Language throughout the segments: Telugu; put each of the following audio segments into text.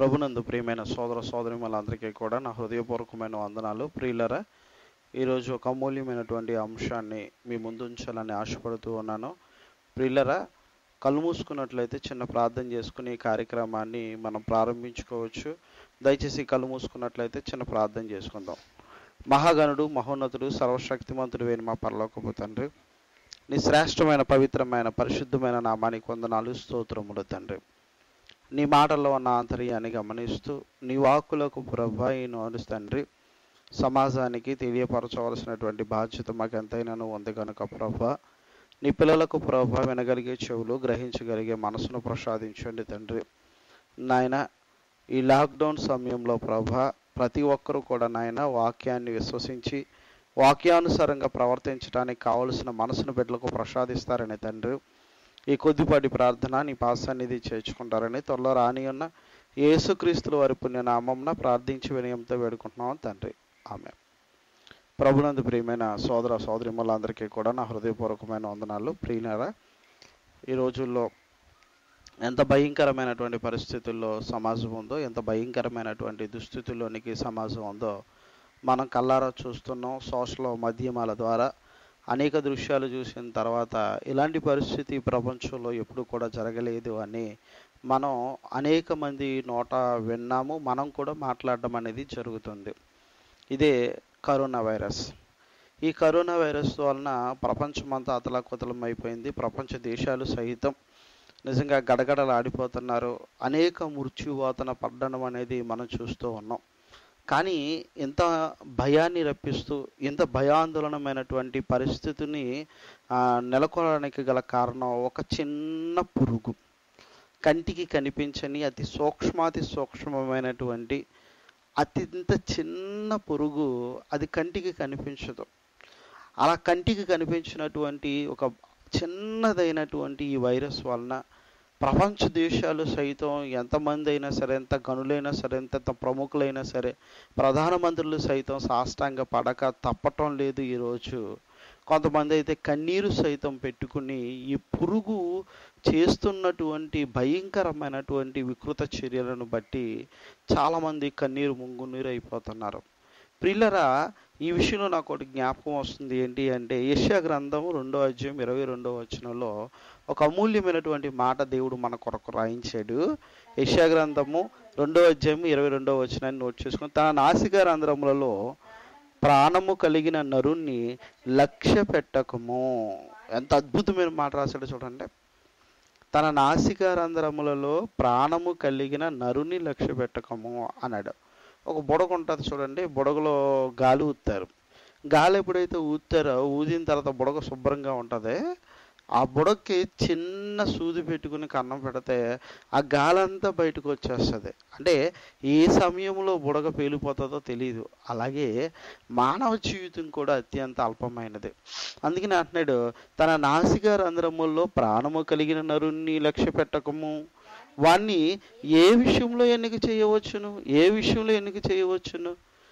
ప్రభునందు ప్రియమైన సోదర సోదరిమలందరికీ కూడా నా హృదయపూర్వకమైన వందనాలు ప్రియులరా ఈరోజు ఒక అమూల్యమైనటువంటి అంశాన్ని మీ ముందు ఉంచాలని ఆశపడుతూ ఉన్నాను ప్రియులరా కళ్ళు మూసుకున్నట్లయితే చిన్న ప్రార్థన చేసుకుని ఈ కార్యక్రమాన్ని మనం ప్రారంభించుకోవచ్చు దయచేసి కళ్ళు మూసుకున్నట్లయితే చిన్న ప్రార్థన చేసుకుందాం మహాగణుడు మహోన్నతుడు సర్వశక్తిమంతుడు వేని మా పరలోకపు తండ్రి నీ శ్రేష్టమైన పవిత్రమైన పరిశుద్ధమైన నామానికి వందనాలు స్తోత్రములు తండ్రి నీ మాటల్లో ఉన్న ఆంతర్యాన్ని గమనిస్తూ నీ వాక్కులకు ప్రభాయిను తండ్రి సమాజానికి తెలియపరచవలసినటువంటి బాధ్యత మాకు ఎంతైనాను ఉంది కనుక ప్రభా నీ పిల్లలకు ప్రభా వినగలిగే చెవులు గ్రహించగలిగే మనసును ప్రసాదించండి తండ్రి నాయన ఈ లాక్డౌన్ సమయంలో ప్రభా ప్రతి ఒక్కరూ కూడా నాయన వాక్యాన్ని విశ్వసించి వాక్యానుసారంగా ప్రవర్తించడానికి కావలసిన మనసును బిడ్డలకు ప్రసాదిస్తారని తండ్రి ఈ కొద్దిపాటి ప్రార్థన నీ పాసన్నిధి చేర్చుకుంటారని త్వరలో రాని ఉన్న యేసుక్రీస్తుల వారి పుణ్యనామంన ప్రార్థించి వినయంతో వేడుకుంటున్నాం తండ్రి ఆమె ప్రభునందు ప్రియమైన సోదర సోదరిమ్మలందరికీ కూడా నా హృదయపూర్వకమైన వందనాలు ప్రియులారా ఈ రోజుల్లో ఎంత భయంకరమైనటువంటి పరిస్థితుల్లో సమాజం ఉందో ఎంత భయంకరమైనటువంటి దుస్థితుల్లోనికి సమాజం ఉందో మనం కల్లారా చూస్తున్నాం సోషల్ మాధ్యమాల ద్వారా అనేక దృశ్యాలు చూసిన తర్వాత ఇలాంటి పరిస్థితి ప్రపంచంలో ఎప్పుడు కూడా జరగలేదు అని మనం అనేక మంది నోట విన్నాము మనం కూడా మాట్లాడడం అనేది జరుగుతుంది ఇదే కరోనా వైరస్ ఈ కరోనా వైరస్ వలన ప్రపంచమంతా అతలాకుతలం అయిపోయింది ప్రపంచ దేశాలు సహితం నిజంగా గడగడలు ఆడిపోతున్నారు అనేక మృత్యువాతన పడ్డం అనేది మనం చూస్తూ ఉన్నాం కానీ ఇంత భయాన్ని రప్పిస్తూ ఇంత భయాందోళనమైనటువంటి పరిస్థితిని నెలకొనడానికి గల కారణం ఒక చిన్న పురుగు కంటికి కనిపించని అతి సూక్ష్మాతి సూక్ష్మమైనటువంటి అత్యంత చిన్న పురుగు అది కంటికి కనిపించదు అలా కంటికి కనిపించినటువంటి ఒక చిన్నదైనటువంటి ఈ వైరస్ వలన ప్రపంచ దేశాలు సైతం ఎంతమంది అయినా సరే ఎంత గనులైనా సరే ఎంత ప్రముఖులైనా సరే ప్రధానమంత్రులు సైతం సాష్టాంగ పడక తప్పటం లేదు ఈరోజు కొంతమంది అయితే కన్నీరు సైతం పెట్టుకుని ఈ పురుగు చేస్తున్నటువంటి భయంకరమైనటువంటి వికృత చర్యలను బట్టి చాలామంది కన్నీరు ముంగునీరు అయిపోతున్నారు ప్రిల్లరా ఈ విషయంలో నాకు ఒకటి జ్ఞాపకం వస్తుంది ఏంటి అంటే యశా గ్రంథం రెండో అధ్యాయం ఇరవై రెండో వచనంలో ఒక అమూల్యమైనటువంటి మాట దేవుడు మన కొరకు రాయించాడు యశా గ్రంథము రెండో అధ్యాయం ఇరవై రెండో వచనాన్ని నోట్ చేసుకుని తన నాసిక రంధ్రములలో ప్రాణము కలిగిన నరుణ్ణి లక్ష్య పెట్టకము ఎంత అద్భుతమైన మాట రాశాడు చూడండి తన నాసిక రంధ్రములలో ప్రాణము కలిగిన నరుని లక్ష్య పెట్టకము అన్నాడు ఒక బుడగ ఉంటుంది చూడండి బుడగలో గాలి ఊతారు గాలి ఎప్పుడైతే ఊతారో ఊదిన తర్వాత బుడగ శుభ్రంగా ఉంటుంది ఆ బుడగకి చిన్న సూది పెట్టుకుని కన్నం పెడితే ఆ గాలంతా బయటకు వచ్చేస్తుంది అంటే ఏ సమయంలో బుడగ పేలిపోతుందో తెలియదు అలాగే మానవ జీవితం కూడా అత్యంత అల్పమైనది అందుకని అంటున్నాడు తన నాసిక రంధ్రముల్లో ప్రాణము కలిగిన నరుణ్ణి లక్ష్య పెట్టకము వాణ్ణి ఏ విషయంలో ఎన్నిక చేయవచ్చును ఏ విషయంలో ఎన్నిక చేయవచ్చును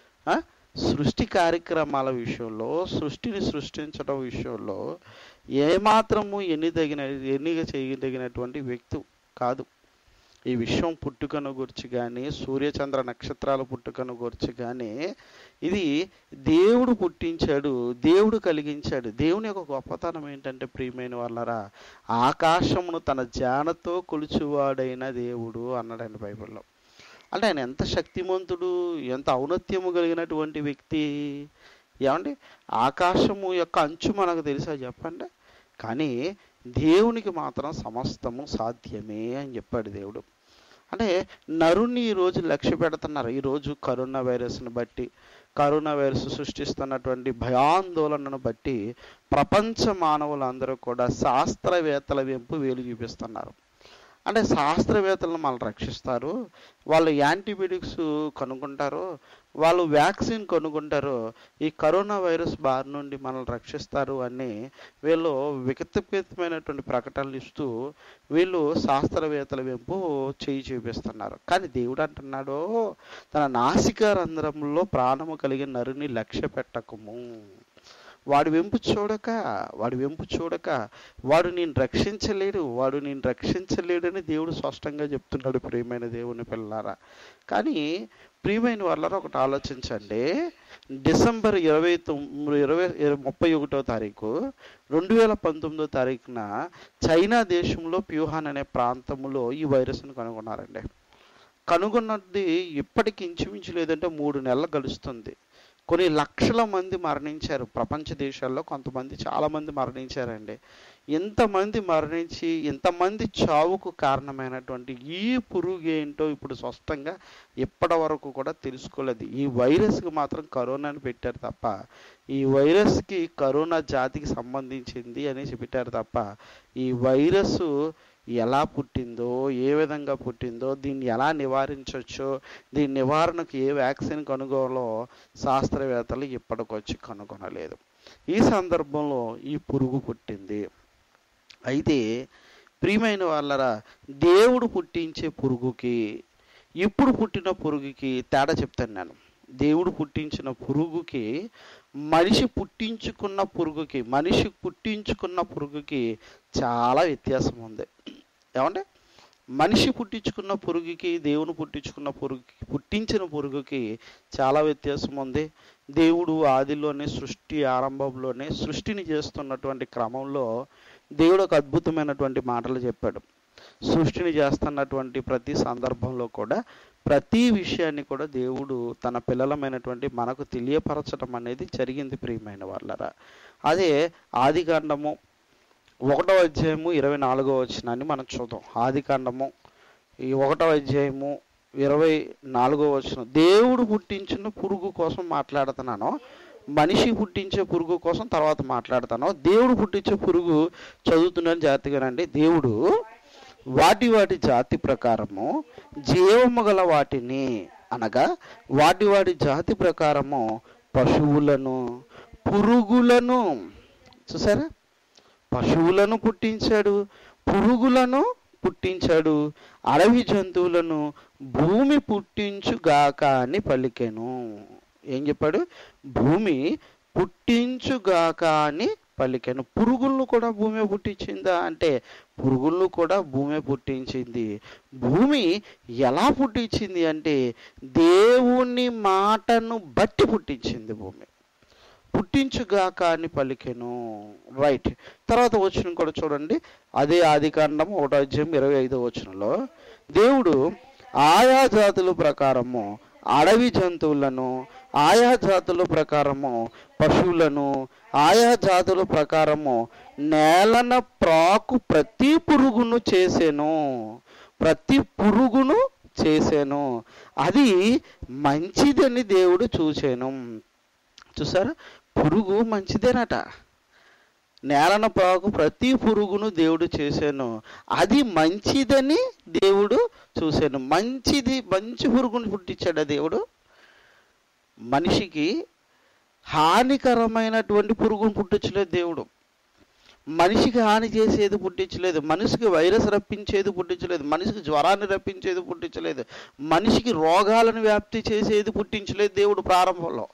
సృష్టి కార్యక్రమాల విషయంలో సృష్టిని సృష్టించడం విషయంలో ఏమాత్రము ఎన్నిదగిన ఎన్నిక చేయదగినటువంటి వ్యక్తి కాదు ఈ విశ్వం పుట్టుకను గురించి కానీ సూర్యచంద్ర నక్షత్రాల పుట్టుకను గురించి కానీ ఇది దేవుడు పుట్టించాడు దేవుడు కలిగించాడు దేవుని యొక్క గొప్పతనం ఏంటంటే ప్రియమైన వాళ్ళరా ఆకాశమును తన జానతో కొలుచువాడైన దేవుడు అన్నాడండి బైబిల్లో అంటే ఆయన ఎంత శక్తిమంతుడు ఎంత ఔన్నత్యము కలిగినటువంటి వ్యక్తి ఏమండి ఆకాశము యొక్క అంచు మనకు తెలుసా చెప్పండి కానీ దేవునికి మాత్రం సమస్తము సాధ్యమే అని చెప్పాడు దేవుడు అంటే నరుణ్ణి ఈరోజు లక్ష్య పెడుతున్నారు ఈరోజు కరోనా వైరస్ని బట్టి కరోనా వైరస్ సృష్టిస్తున్నటువంటి భయాందోళనను బట్టి ప్రపంచ మానవులందరూ కూడా శాస్త్రవేత్తల వెంపు వేలు చూపిస్తున్నారు అంటే శాస్త్రవేత్తలను మనం రక్షిస్తారు వాళ్ళు యాంటీబయాటిక్స్ కనుక్కుంటారు వాళ్ళు వ్యాక్సిన్ కనుక్కుంటారు ఈ కరోనా వైరస్ బారి నుండి మనల్ని రక్షిస్తారు అని వీళ్ళు వికతమైనటువంటి ప్రకటనలు ఇస్తూ వీళ్ళు శాస్త్రవేత్తల వెంపు చేయి చూపిస్తున్నారు కానీ దేవుడు అంటున్నాడు తన నాసిక రంధ్రంలో ప్రాణము కలిగిన నరుని లక్ష్య పెట్టకము వాడి వెంపు చూడక వాడి వెంపు చూడక వాడు నేను రక్షించలేడు వాడు నేను రక్షించలేడని దేవుడు స్పష్టంగా చెప్తున్నాడు ప్రియమైన దేవుని పిల్లారా కానీ ప్రియమైన వాళ్ళరా ఒకటి ఆలోచించండి డిసెంబర్ ఇరవై తొమ్మిది ఇరవై ముప్పై ఒకటో తారీఖు రెండు వేల పంతొమ్మిదో తారీఖున చైనా దేశంలో ప్యూహాన్ అనే ప్రాంతంలో ఈ వైరస్ను కనుగొన్నారండి కనుగొన్నది ఇప్పటికి ఇంచుమించు లేదంటే మూడు నెలలు గడుస్తుంది కొన్ని లక్షల మంది మరణించారు ప్రపంచ దేశాల్లో కొంతమంది చాలామంది మరణించారండి ఇంతమంది మరణించి ఇంతమంది చావుకు కారణమైనటువంటి ఈ పురుగు ఏంటో ఇప్పుడు స్పష్టంగా ఇప్పటి వరకు కూడా తెలుసుకోలేదు ఈ వైరస్కి మాత్రం కరోనాని పెట్టారు తప్ప ఈ వైరస్కి కరోనా జాతికి సంబంధించింది అనేసి పెట్టారు తప్ప ఈ వైరస్ ఎలా పుట్టిందో ఏ విధంగా పుట్టిందో దీన్ని ఎలా నివారించవచ్చో దీని నివారణకు ఏ వ్యాక్సిన్ కనుగోలో శాస్త్రవేత్తలు ఇప్పటికొచ్చి కనుగొనలేదు ఈ సందర్భంలో ఈ పురుగు పుట్టింది అయితే ప్రియమైన వాళ్ళరా దేవుడు పుట్టించే పురుగుకి ఇప్పుడు పుట్టిన పురుగుకి తేడా చెప్తాను నేను దేవుడు పుట్టించిన పురుగుకి మనిషి పుట్టించుకున్న పురుగుకి మనిషి పుట్టించుకున్న పురుగుకి చాలా వ్యత్యాసం ఉంది ఏమంటే మనిషి పుట్టించుకున్న పురుగుకి దేవుని పుట్టించుకున్న పురుగుకి పుట్టించిన పురుగుకి చాలా వ్యత్యాసం ఉంది దేవుడు ఆదిలోనే సృష్టి ఆరంభంలోనే సృష్టిని చేస్తున్నటువంటి క్రమంలో దేవుడు ఒక అద్భుతమైనటువంటి మాటలు చెప్పాడు సృష్టిని చేస్తున్నటువంటి ప్రతి సందర్భంలో కూడా ప్రతి విషయాన్ని కూడా దేవుడు తన పిల్లలమైనటువంటి మనకు తెలియపరచడం అనేది జరిగింది ప్రియమైన వాళ్ళరా అదే ఆది కాండము ఒకటో అధ్యాయము ఇరవై నాలుగో వచనాన్ని మనం చూద్దాం ఆది కాండము ఈ ఒకటో అధ్యాయము ఇరవై నాలుగో వచనం దేవుడు పుట్టించిన పురుగు కోసం మాట్లాడుతున్నాను మనిషి పుట్టించే పురుగు కోసం తర్వాత మాట్లాడతాను దేవుడు పుట్టించే పురుగు చదువుతున్నాను జాగ్రత్తగానండి దేవుడు వాటి వాటి జాతి ప్రకారము జీవము గల వాటిని అనగా వాటి వాటి జాతి ప్రకారము పశువులను పురుగులను చూసారా పశువులను పుట్టించాడు పురుగులను పుట్టించాడు అడవి జంతువులను భూమి పుట్టించుగాక అని పలికెను ఏం చెప్పాడు భూమి పుట్టించుగాక అని పలికెను పురుగులను కూడా భూమి పుట్టించిందా అంటే పురుగులను కూడా భూమి పుట్టించింది భూమి ఎలా పుట్టించింది అంటే దేవుని మాటను బట్టి పుట్టించింది భూమి పుట్టించుగాక అని పలికెను రైట్ తర్వాత వచ్చిన కూడా చూడండి అదే ఆది కాండం ఒకటో అధ్యాయం ఇరవై ఐదో వచనంలో దేవుడు ఆయా జాతుల ప్రకారము అడవి జంతువులను ఆయా జాతుల ప్రకారము పశువులను ఆయా జాతుల ప్రకారము నేలన ప్రాకు ప్రతి పురుగును చేసెను ప్రతి పురుగును చేసెను అది మంచిదని దేవుడు చూశాను చూసారా పురుగు మంచిదేనట నేలన పాకు ప్రతి పురుగును దేవుడు చేశాను అది మంచిదని దేవుడు చూశాను మంచిది మంచి పురుగును పుట్టించాడు దేవుడు మనిషికి హానికరమైనటువంటి పురుగును పుట్టించలేదు దేవుడు మనిషికి హాని చేసేది పుట్టించలేదు మనిషికి వైరస్ రప్పించేది పుట్టించలేదు మనిషికి జ్వరాన్ని రప్పించేది పుట్టించలేదు మనిషికి రోగాలను వ్యాప్తి చేసేది పుట్టించలేదు దేవుడు ప్రారంభంలో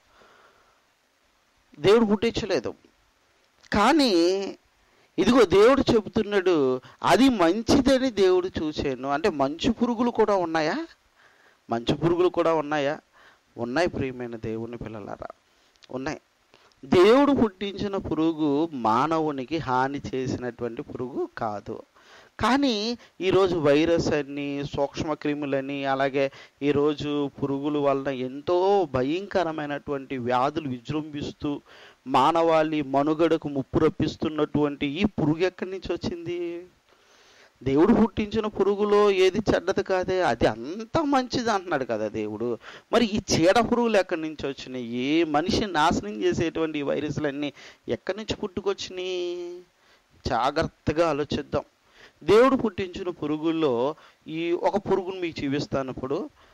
దేవుడు పుట్టించలేదు కానీ ఇదిగో దేవుడు చెబుతున్నాడు అది మంచిదని దేవుడు చూశాను అంటే మంచు పురుగులు కూడా ఉన్నాయా మంచు పురుగులు కూడా ఉన్నాయా ఉన్నాయి ప్రియమైన దేవుని పిల్లలారా ఉన్నాయి దేవుడు పుట్టించిన పురుగు మానవునికి హాని చేసినటువంటి పురుగు కాదు కానీ ఈరోజు వైరస్ అని సూక్ష్మ క్రిములని అలాగే ఈరోజు పురుగుల వలన ఎంతో భయంకరమైనటువంటి వ్యాధులు విజృంభిస్తూ మానవాళి మనుగడకు ముప్పు రప్పిస్తున్నటువంటి ఈ పురుగు ఎక్కడి నుంచి వచ్చింది దేవుడు పుట్టించిన పురుగులో ఏది చెడ్డది కాదే అది అంత మంచిది అంటున్నాడు కదా దేవుడు మరి ఈ చీడ పురుగులు ఎక్కడి నుంచి వచ్చినాయి మనిషి నాశనం చేసేటువంటి ఈ వైరస్లన్నీ ఎక్కడి నుంచి పుట్టుకొచ్చినాయి జాగ్రత్తగా ఆలోచిద్దాం దేవుడు పుట్టించిన పురుగుల్లో ఈ ఒక పురుగును మీకు చూపిస్తాను ఇప్పుడు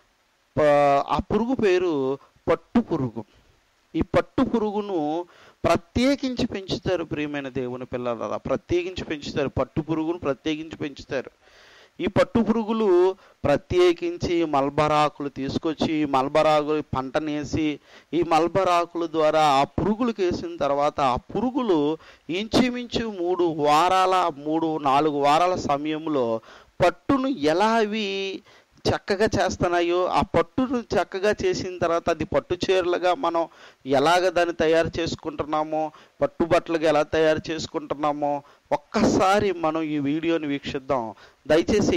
ఆ పురుగు పేరు పట్టు పురుగు ఈ పట్టు పురుగును ప్రత్యేకించి పెంచుతారు ప్రియమైన దేవుని పిల్లల ప్రత్యేకించి పెంచుతారు పట్టు పురుగును ప్రత్యేకించి పెంచుతారు ఈ పట్టు పురుగులు ప్రత్యేకించి మల్బరాకులు తీసుకొచ్చి ఈ మల్బరాకులు పంటనేసి ఈ మల్బరాకుల ద్వారా ఆ పురుగులకు వేసిన తర్వాత ఆ పురుగులు ఇంచుమించు మూడు వారాల మూడు నాలుగు వారాల సమయంలో పట్టును ఎలా అవి చక్కగా చేస్తున్నాయో ఆ పట్టును చక్కగా చేసిన తర్వాత అది పట్టు చీరలుగా మనం ఎలాగ దాన్ని తయారు చేసుకుంటున్నామో పట్టు బట్టలుగా ఎలా తయారు చేసుకుంటున్నామో ఒక్కసారి మనం ఈ వీడియోని వీక్షిద్దాం దయచేసి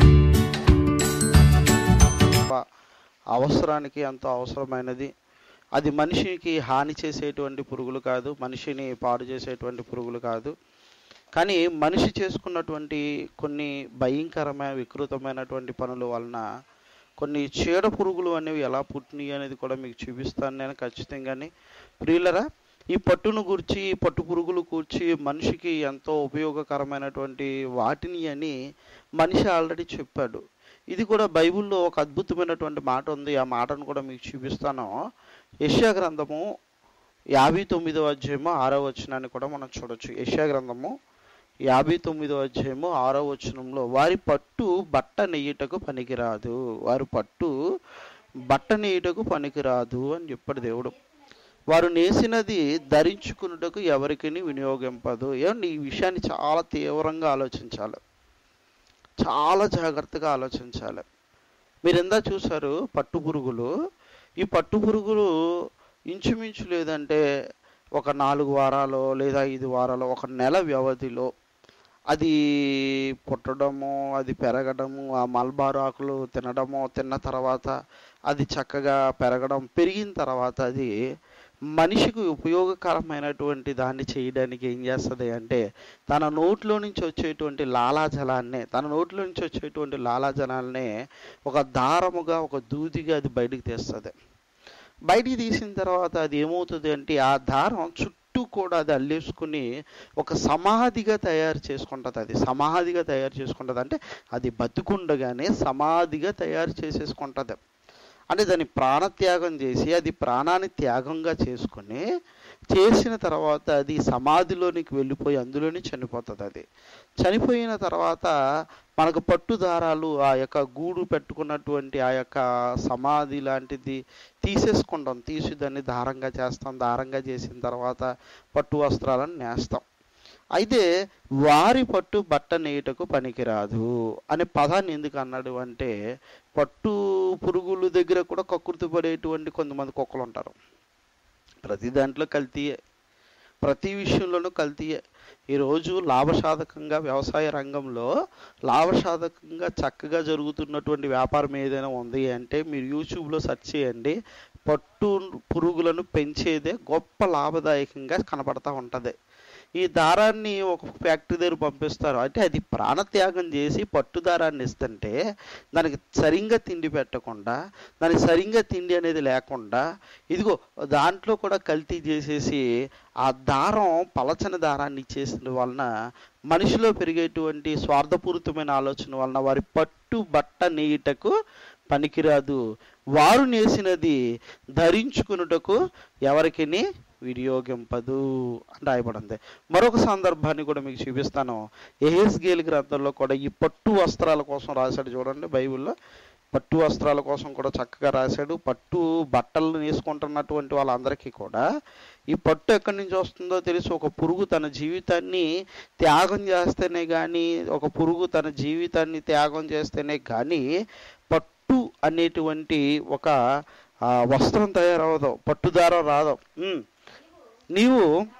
అవసరానికి ఎంతో అవసరమైనది అది మనిషికి హాని చేసేటువంటి పురుగులు కాదు మనిషిని పాడు చేసేటువంటి పురుగులు కాదు కానీ మనిషి చేసుకున్నటువంటి కొన్ని భయంకరమైన వికృతమైనటువంటి పనుల వలన కొన్ని చీడ పురుగులు అనేవి ఎలా పుట్టినాయి అనేది కూడా మీకు చూపిస్తాను నేను ఖచ్చితంగానే ప్రియులరా ఈ పట్టును గురించి ఈ పట్టు పురుగులు కూర్చి మనిషికి ఎంతో ఉపయోగకరమైనటువంటి వాటిని అని మనిషి ఆల్రెడీ చెప్పాడు ఇది కూడా బైబిల్లో ఒక అద్భుతమైనటువంటి మాట ఉంది ఆ మాటను కూడా మీకు చూపిస్తాను యెషయా గ్రంథము యాభై తొమ్మిదో అధ్యాయము ఆరో వచనాన్ని కూడా మనం చూడొచ్చు యెషయా గ్రంథము యాభై తొమ్మిదో అధ్యాయము ఆరో వచనంలో వారి పట్టు బట్ట నెయ్యుటకు పనికిరాదు వారి పట్టు బట్ట నెయ్యుటకు పనికిరాదు అని చెప్పాడు దేవుడు వారు నేసినది ధరించుకున్నటకు ఎవరికి వినియోగింపదు ఏమండి ఈ విషయాన్ని చాలా తీవ్రంగా ఆలోచించాలి చాలా జాగ్రత్తగా ఆలోచించాలి మీరు ఎందా చూసారు పట్టు పురుగులు ఈ పట్టు పురుగులు ఇంచుమించు లేదంటే ఒక నాలుగు వారాలు లేదా ఐదు వారాలు ఒక నెల వ్యవధిలో అది పుట్టడము అది పెరగడము ఆ మల్బారు ఆకులు తినడము తిన్న తర్వాత అది చక్కగా పెరగడం పెరిగిన తర్వాత అది మనిషికి ఉపయోగకరమైనటువంటి దాన్ని చేయడానికి ఏం చేస్తుంది అంటే తన నోట్లో నుంచి వచ్చేటువంటి లాలాజలాన్ని తన నోట్లో నుంచి వచ్చేటువంటి లాలాజలాన్ని ఒక దారముగా ఒక దూదిగా అది బయటికి తీస్తుంది బయటికి తీసిన తర్వాత అది ఏమవుతుంది అంటే ఆ దారం చుట్టూ కూడా అది అల్లేసుకుని ఒక సమాధిగా తయారు చేసుకుంటుంది అది సమాధిగా తయారు చేసుకుంటుంది అంటే అది బతుకుండగానే సమాధిగా తయారు చేసేసుకుంటుంది అంటే దాని ప్రాణత్యాగం చేసి అది ప్రాణాన్ని త్యాగంగా చేసుకుని చేసిన తర్వాత అది సమాధిలోనికి వెళ్ళిపోయి అందులోనే చనిపోతుంది అది చనిపోయిన తర్వాత మనకు పట్టుదారాలు ఆ యొక్క గూడు పెట్టుకున్నటువంటి ఆ యొక్క సమాధి లాంటిది తీసేసుకుంటాం తీసి దాన్ని దారంగా చేస్తాం దారంగా చేసిన తర్వాత పట్టు వస్త్రాలను నేస్తాం అయితే వారి పట్టు బట్ట నేయటకు పనికిరాదు అనే పదాన్ని ఎందుకు అన్నాడు అంటే పట్టు పురుగుల దగ్గర కూడా కక్కుర్తి పడేటువంటి కొంతమంది కుక్కలు ఉంటారు ప్రతి దాంట్లో కల్తీయే ప్రతి విషయంలోనూ కల్తీయే ఈరోజు లాభసాధకంగా వ్యవసాయ రంగంలో లాభసాధకంగా చక్కగా జరుగుతున్నటువంటి వ్యాపారం ఏదైనా ఉంది అంటే మీరు యూట్యూబ్లో సెర్చ్ చేయండి పట్టు పురుగులను పెంచేదే గొప్ప లాభదాయకంగా కనపడతా ఉంటుంది ఈ దారాన్ని ఒక ఫ్యాక్టరీ దగ్గర పంపిస్తారు అంటే అది ప్రాణత్యాగం చేసి పట్టు దారాన్ని ఇస్తుంటే దానికి సరిగ్గా తిండి పెట్టకుండా దానికి సరిగ్గా తిండి అనేది లేకుండా ఇదిగో దాంట్లో కూడా కల్తీ చేసేసి ఆ దారం పలచని దారాన్ని ఇచ్చేసిన వలన మనిషిలో పెరిగేటువంటి స్వార్థపూరితమైన ఆలోచన వలన వారి పట్టు బట్ట నేయుటకు పనికిరాదు వారు నేసినది ధరించుకున్నటకు ఎవరికి వినియోగింపదు అని రాయబడింది మరొక సందర్భాన్ని కూడా మీకు చూపిస్తాను ఎహెస్గేల్ గ్రంథంలో కూడా ఈ పట్టు వస్త్రాల కోసం రాశాడు చూడండి బైబిల్లో పట్టు వస్త్రాల కోసం కూడా చక్కగా రాశాడు పట్టు బట్టలు వేసుకుంటున్నటువంటి వాళ్ళందరికీ కూడా ఈ పట్టు ఎక్కడి నుంచి వస్తుందో తెలిసి ఒక పురుగు తన జీవితాన్ని త్యాగం చేస్తేనే కానీ ఒక పురుగు తన జీవితాన్ని త్యాగం చేస్తేనే కానీ పట్టు అనేటువంటి ఒక ఆ, వస్త్రం తయారవదు పట్టుదారం రాదు ఉమ్. నీవు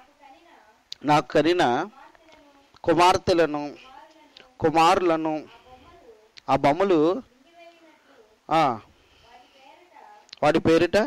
నాకు కనిన కుమార్తెలను కుమారులను ఆ బొమ్మలు ఆ, వాడి పేరిట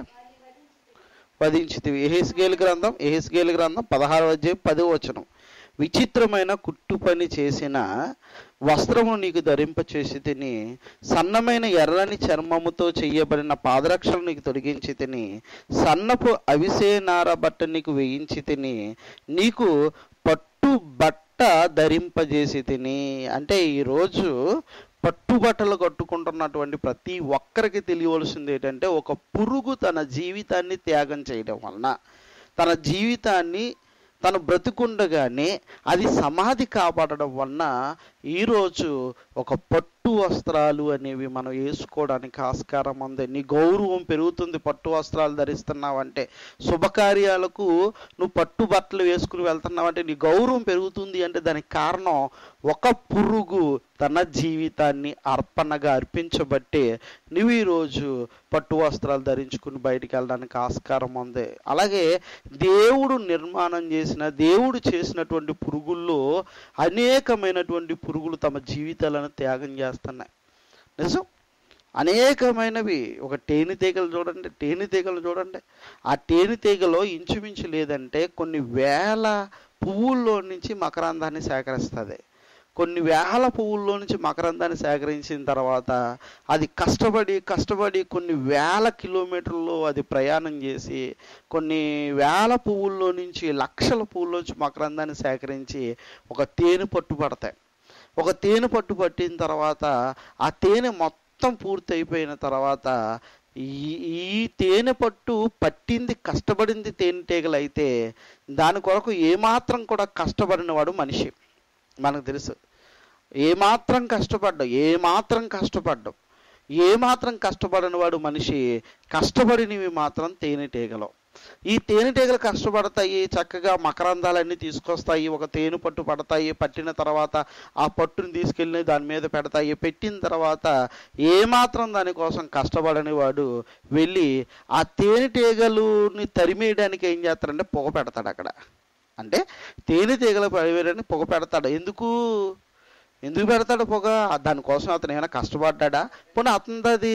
వధించితివి ఎహెస్గేల్ గ్రంథం ఎహెస్గేల్ గ్రంథం పదహారు అధ్యాయం పదో వచనం విచిత్రమైన కుట్టు పని చేసిన వస్త్రము నీకు ధరింపచేసి తిని సన్నమైన ఎర్రని చర్మముతో చేయబడిన పాదరక్షలు నీకు తొలగించి తిని సన్నపు అవిసే నార బట్ట నీకు వేయించి తిని నీకు పట్టు బట్ట ధరింపజేసి తిని అంటే ఈరోజు పట్టుబట్టలు కట్టుకుంటున్నటువంటి ప్రతి ఒక్కరికి తెలియవలసింది ఏంటంటే ఒక పురుగు తన జీవితాన్ని త్యాగం చేయడం వలన తన జీవితాన్ని తను బ్రతుకుండగానే అది సమాధి కాపాడడం వలన ఈరోజు ఒక పట్టు వస్త్రాలు అనేవి మనం వేసుకోవడానికి ఆస్కారం ఉంది నీ గౌరవం పెరుగుతుంది పట్టు వస్త్రాలు ధరిస్తున్నావంటే శుభకార్యాలకు నువ్వు పట్టు బట్టలు వేసుకుని వెళ్తున్నావంటే నీ గౌరవం పెరుగుతుంది అంటే దానికి కారణం ఒక పురుగు తన జీవితాన్ని అర్పణగా అర్పించబట్టి నువ్వు ఈరోజు పట్టు వస్త్రాలు ధరించుకుని బయటికి వెళ్ళడానికి ఆస్కారం ఉంది అలాగే దేవుడు నిర్మాణం చేసిన దేవుడు చేసినటువంటి పురుగుల్లో అనేకమైనటువంటి పురుగులు తమ జీవితాలను త్యాగం చేస్తున్నాయి నిజం అనేకమైనవి ఒక తేనెటీగలు చూడండి తేనెటీగలు చూడండి ఆ తేనెటీగలో ఇంచుమించు లేదంటే కొన్ని వేల పువ్వుల్లో నుంచి మకరందాన్ని సేకరిస్తుంది కొన్ని వేల పువ్వుల్లో నుంచి మకరందాన్ని సేకరించిన తర్వాత అది కష్టపడి కష్టపడి కొన్ని వేల కిలోమీటర్లు అది ప్రయాణం చేసి కొన్ని వేల పువ్వుల్లో నుంచి లక్షల పువ్వుల్లో నుంచి మకరందాన్ని సేకరించి ఒక తేనె పట్టు పడతాయి ఒక తేనె పట్టు పట్టిన తర్వాత ఆ తేనె మొత్తం పూర్తి అయిపోయిన తర్వాత ఈ ఈ తేనె పట్టు పట్టింది కష్టపడింది తేనెటీగలు అయితే దాని కొరకు ఏమాత్రం కూడా కష్టపడిన వాడు మనిషి మనకు తెలుసు ఏమాత్రం కష్టపడ్డాం ఏమాత్రం కష్టపడ్డాం ఏమాత్రం కష్టపడిన వాడు మనిషి కష్టపడినవి మాత్రం తేనెటీగలు ఈ తేనెటీగలు కష్టపడతాయి చక్కగా మకరందాలన్నీ తీసుకొస్తాయి ఒక తేనె పట్టు పడతాయి పట్టిన తర్వాత ఆ పట్టుని తీసుకెళ్ళి దాని మీద పెడతాయి పెట్టిన తర్వాత ఏమాత్రం దానికోసం కష్టపడని వాడు వెళ్ళి ఆ తేనెటీగలుని తరిమేయడానికి ఏం చేస్తాడంటే పొగ పెడతాడు అక్కడ అంటే తేనెటీగలు పడివేయడానికి పొగ పెడతాడు ఎందుకు ఎందుకు పెడతాడు పొగ దానికోసం అతను ఏమైనా కష్టపడ్డా పోనీ అతనిది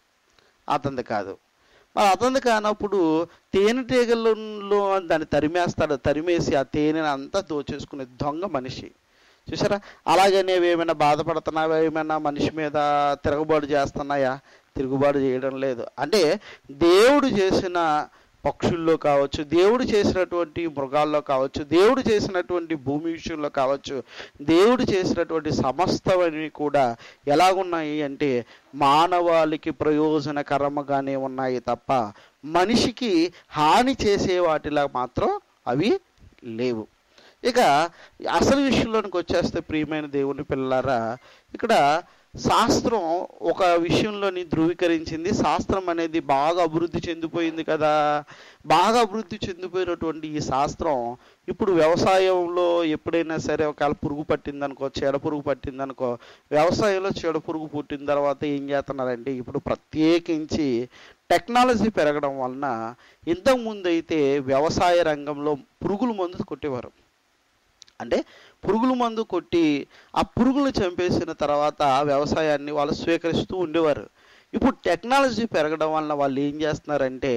అతనిది కాదు మరి అతనిది కానప్పుడు తేనెటీగలలో దాన్ని తరిమేస్తాడు తరిమేసి ఆ తేనెని అంతా దోచేసుకునే దొంగ మనిషి చూసారా అలాగే నీవు ఏమైనా బాధపడుతున్నావా ఏమైనా మనిషి మీద తిరగబాటు చేస్తున్నాయా తిరుగుబాటు చేయడం లేదు అంటే దేవుడు చేసిన పక్షుల్లో కావచ్చు దేవుడు చేసినటువంటి మృగాల్లో కావచ్చు దేవుడు చేసినటువంటి భూమి విషయంలో కావచ్చు దేవుడు చేసినటువంటి సమస్తవన్నీ కూడా ఎలాగున్నాయి అంటే మానవాళికి ప్రయోజనకరముగానే ఉన్నాయి తప్ప మనిషికి హాని చేసే వాటిలా మాత్రం అవి లేవు ఇక అసలు విషయంలోనికి వచ్చేస్తే ప్రియమైన దేవుని పిల్లలారా ఇక్కడ శాస్త్రం ఒక విషయంలోని ధృవీకరించింది శాస్త్రం అనేది బాగా అభివృద్ధి చెందిపోయింది కదా బాగా అభివృద్ధి చెందిపోయినటువంటి ఈ శాస్త్రం ఇప్పుడు వ్యవసాయంలో ఎప్పుడైనా సరే ఒకవేళ పురుగు పట్టిందనుకో చీడ పురుగు పట్టిందనుకో వ్యవసాయంలో చీడ పురుగు పుట్టిన తర్వాత ఏం చేస్తున్నారంటే ఇప్పుడు ప్రత్యేకించి టెక్నాలజీ పెరగడం వలన ఇంతకుముందు అయితే వ్యవసాయ రంగంలో పురుగుల మందు కొట్టేవారు అంటే పురుగుల మందు కొట్టి ఆ పురుగులు చంపేసిన తర్వాత వ్యవసాయాన్ని వాళ్ళు స్వీకరిస్తూ ఉండేవారు ఇప్పుడు టెక్నాలజీ పెరగడం వలన వాళ్ళు ఏం చేస్తున్నారంటే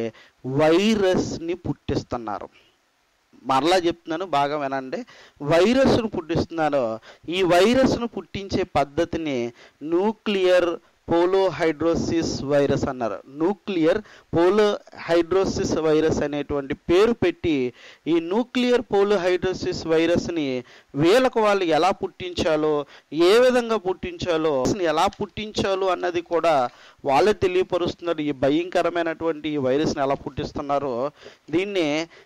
వైరస్ని పుట్టిస్తున్నారు మరలా చెప్తున్నాను బాగా వినండి వైరస్ను పుట్టిస్తున్నారు ఈ వైరస్ను పుట్టించే పద్ధతిని న్యూక్లియర్ పోలోహైడ్రోసిస్ వైరస్ అన్నారు న్యూక్లియర్ పోలోహైడ్రోసిస్ వైరస్ అనేటువంటి పేరు పెట్టి ఈ న్యూక్లియర్ పోలోహైడ్రోసిస్ వైరస్ని వీళ్ళకు వాళ్ళు ఎలా పుట్టించాలో ఏ విధంగా పుట్టించాలో అసలు ఎలా పుట్టించాలో అన్నది కూడా వాళ్ళే తెలియపరుస్తున్నారు ఈ భయంకరమైనటువంటి ఈ వైరస్ని ఎలా పుట్టిస్తున్నారో దీన్ని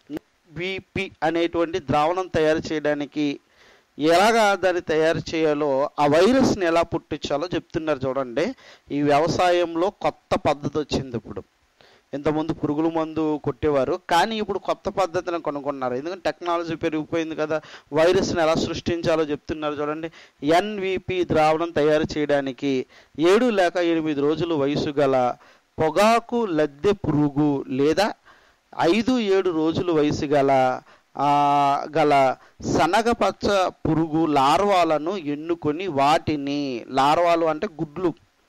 విపి అనేటువంటి ద్రావణం తయారు చేయడానికి ఎలాగా దాన్ని తయారు చేయాలో ఆ వైరస్ని ఎలా పుట్టించాలో చెప్తున్నారు చూడండి ఈ వ్యవసాయంలో కొత్త పద్ధతి వచ్చింది ఇప్పుడు ఇంతకుముందు పురుగుల మందు కొట్టేవారు కానీ ఇప్పుడు కొత్త పద్ధతిని కనుగొన్నారు ఎందుకంటే టెక్నాలజీ పెరిగిపోయింది కదా వైరస్ని ఎలా సృష్టించాలో చెప్తున్నారు చూడండి ఎన్విపి ద్రావణం తయారు చేయడానికి ఏడు లేక ఎనిమిది రోజులు వయసు గల పొగాకు లద్దె పురుగు లేదా ఐదు ఏడు రోజులు వయసు గల ఆ, గల శనగపచ్చ పురుగు లార్వాలను ఎన్నుకొని వాటిని లార్వాలు అంటే గుడ్లు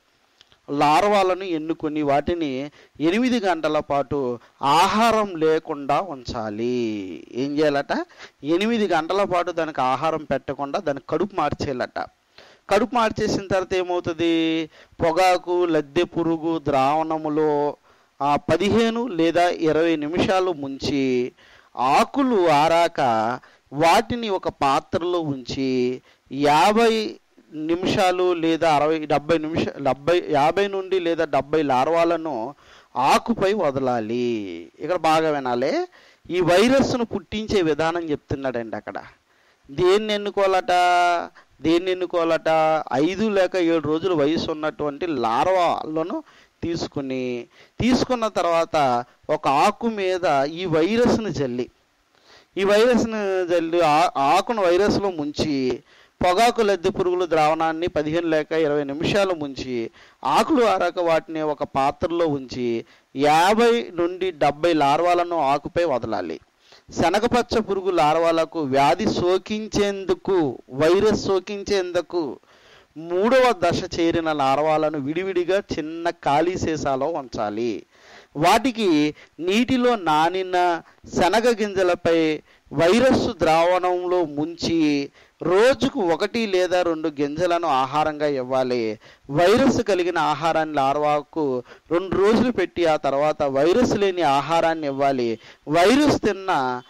లార్వాలను ఎన్నుకొని వాటిని ఎనిమిది గంటల పాటు ఆహారం లేకుండా ఉంచాలి ఏం చేయాలట ఎనిమిది గంటల పాటు దానికి ఆహారం పెట్టకుండా దాని కడుపు మార్చేయాలట కడుపు మార్చేసిన తర్వాత ఏమవుతుంది పొగాకు లద్దె పురుగు ద్రావణములో ఆ పదిహేను లేదా ఇరవై నిమిషాలు ముంచి ఆకులు ఆరాక వాటిని ఒక పాత్రలో ఉంచి యాభై నిమిషాలు లేదా అరవై డెబ్బై నిమిష డెబ్బై యాభై నుండి లేదా డెబ్బై లార్వాలను ఆకుపై వదలాలి ఇక్కడ బాగా వినాలి ఈ వైరస్ను పుట్టించే విధానం చెప్తున్నాడండి అక్కడ దేన్ని ఎన్నుకోవాలట దేన్ని ఎన్నుకోవాలట ఐదు లేక ఏడు రోజులు వయసు ఉన్నటువంటి లార్వాలను తీసుకుని తీసుకున్న తర్వాత ఒక ఆకు మీద ఈ వైరస్ను జల్లి ఈ వైరస్ను జల్లి ఆ- ఆకును వైరస్లో ముంచి పొగాకు లద్దె పురుగుల ద్రావణాన్ని పదిహేను లేక ఇరవై నిమిషాలు ముంచి ఆకులు ఆరాక వాటిని ఒక పాత్రలో ఉంచి యాభై నుండి డెబ్బై లార్వాలను ఆకుపై వదలాలి శనగపచ్చ పురుగు లార్వాలకు వ్యాధి సోకించేందుకు వైరస్ సోకించేందుకు మూడవ దశ చేరిన లార్వాలను విడివిడిగా చిన్న ఖాళీ సీసాలో ఉంచాలి వాటికి నీటిలో నానిన శనగ గింజలపై వైరస్ ద్రావణంలో ముంచి రోజుకు ఒకటి లేదా రెండు గింజలను ఆహారంగా ఇవ్వాలి వైరస్ కలిగిన ఆహారాన్ని లార్వాకు రెండు రోజులు పెట్టి ఆ తర్వాత వైరస్ లేని ఆహారాన్ని ఇవ్వాలి వైరస్ తిన్న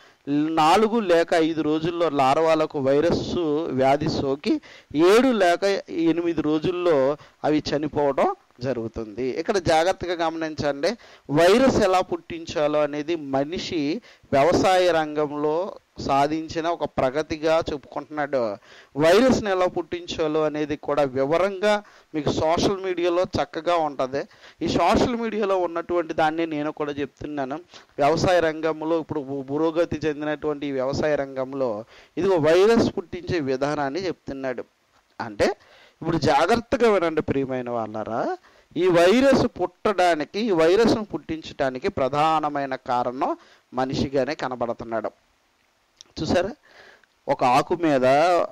నాలుగు లేక ఐదు రోజుల్లో లార్వాలకు వైరస్ వ్యాధి సోకి ఏడు లేక ఎనిమిది రోజుల్లో అవి చనిపోవడం జరుగుతుంది ఇక్కడ జాగ్రత్తగా గమనించండి వైరస్ ఎలా పుట్టించాలో అనేది మనిషి వ్యవసాయ రంగంలో సాధించిన ఒక ప్రగతిగా చెప్పుకుంటున్నాడు వైరస్ని ఎలా పుట్టించాలో అనేది కూడా వివరంగా మీకు సోషల్ మీడియాలో చక్కగా ఉంటుంది ఈ సోషల్ మీడియాలో ఉన్నటువంటి దాన్ని నేను కూడా చెప్తున్నాను వ్యవసాయ రంగంలో ఇప్పుడు పురోగతి చెందినటువంటి ఈ వ్యవసాయ రంగంలో ఇదిగో వైరస్ పుట్టించే విధానాన్ని చెప్తున్నాడు అంటే ఇప్పుడు జాగ్రత్తగా వినండి ప్రియమైన వాళ్ళరా ఈ వైరస్ పుట్టడానికి ఈ వైరస్ను పుట్టించడానికి ప్రధానమైన కారణం మనిషిగానే కనబడుతున్నాడు చూసారా ఒక ఆకు మీద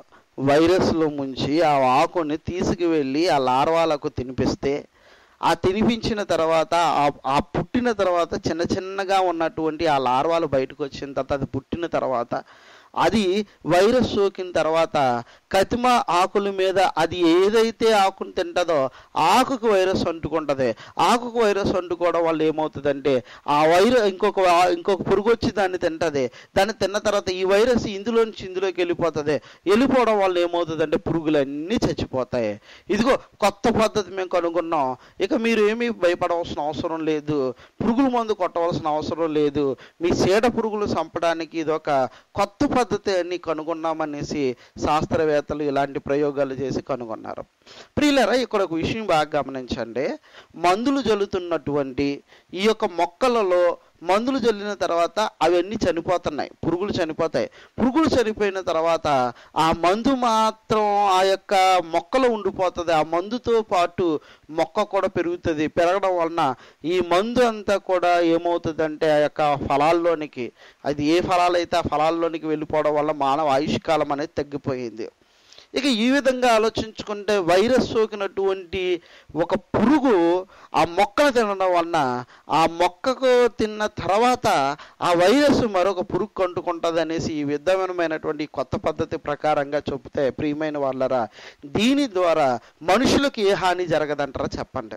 వైరస్లో ముంచి ఆ ఆకుని తీసుకువెళ్ళి ఆ లార్వాలకు తినిపిస్తే ఆ తినిపించిన తర్వాత ఆ- ఆ పుట్టిన తర్వాత చిన్న చిన్నగా ఉన్నటువంటి ఆ లార్వాలు బయటకు వచ్చిన తర్వాత అది పుట్టిన తర్వాత అది వైరస్ సోకిన తర్వాత కతిమ ఆకుల మీద అది ఏదైతే ఆకును తింటదో ఆకుకు వైరస్ అంటుకుంటుంది ఆకుకు వైరస్ అంటుకోవడం వల్ల ఏమవుతుందంటే ఆ వైరస్ ఇంకొక ఆ- ఇంకొక పురుగు వచ్చి దాన్ని తింటది దాన్ని తిన్న తర్వాత ఈ వైరస్ ఇందులో నుంచి ఇందులోకి వెళ్ళిపోతుంది వెళ్ళిపోవడం వల్ల ఏమవుతుందంటే పురుగులన్నీ చచ్చిపోతాయి ఇదిగో కొత్త పద్ధతి మేము కనుగొన్నాం ఇక మీరు ఏమీ భయపడవలసిన అవసరం లేదు పురుగుల మందు కొట్టవలసిన అవసరం లేదు మీ చీడ పురుగులు చంపడానికి ఇది ఒక కొత్త పద్ధతి అని కనుగొన్నామనేసి శాస్త్రవేత్తలు ఇలాంటి ప్రయోగాలు చేసి కనుగొన్నారు ప్రియులరా ఇక్కడ ఒక విషయం బాగా గమనించండి మందులు జల్లుతున్నటువంటి ఈ యొక్క మొక్కలలో మందులు జల్లిన తర్వాత అవన్నీ చనిపోతున్నాయి పురుగులు చనిపోతాయి పురుగులు చనిపోయిన తర్వాత ఆ మందు మాత్రం ఆ యొక్క మొక్కలో ఉండిపోతుంది ఆ మందుతో పాటు మొక్క కూడా పెరుగుతుంది పెరగడం వలన ఈ మందు అంతా కూడా ఏమవుతుందంటే ఆ యొక్క ఫలాల్లోనికి అది ఏ ఫలాలైతే ఆ ఫలాల్లోనికి వెళ్ళిపోవడం వల్ల మానవ ఆయుష్కాలం అనేది తగ్గిపోయింది ఇక ఈ విధంగా ఆలోచించుకుంటే వైరస్ సోకినటువంటి ఒక పురుగు ఆ మొక్కను తినడం వలన ఆ మొక్కకు తిన్న తర్వాత ఆ వైరస్ మరొక పురుగు అంటుకుంటుంది అనేసి ఈ విధమైనటువంటి కొత్త పద్ధతి ప్రకారంగా చెబితే ప్రియమైన వాళ్ళరా దీని ద్వారా మనుషులకు ఏ హాని జరగదంటారా చెప్పండి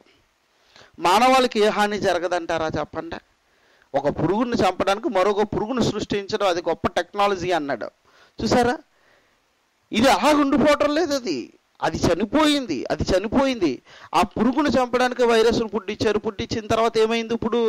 మానవాళికి ఏ హాని జరగదంటారా చెప్పండి ఒక పురుగుని చంపడానికి మరొక పురుగును సృష్టించడం అది గొప్ప టెక్నాలజీ అన్నాడు చూసారా ఇది అలా ఉండిపోవటం లేదు అది అది చనిపోయింది అది చనిపోయింది ఆ పురుగును చంపడానికి వైరస్ను పుట్టించారు పుట్టించిన తర్వాత ఏమైంది ఇప్పుడు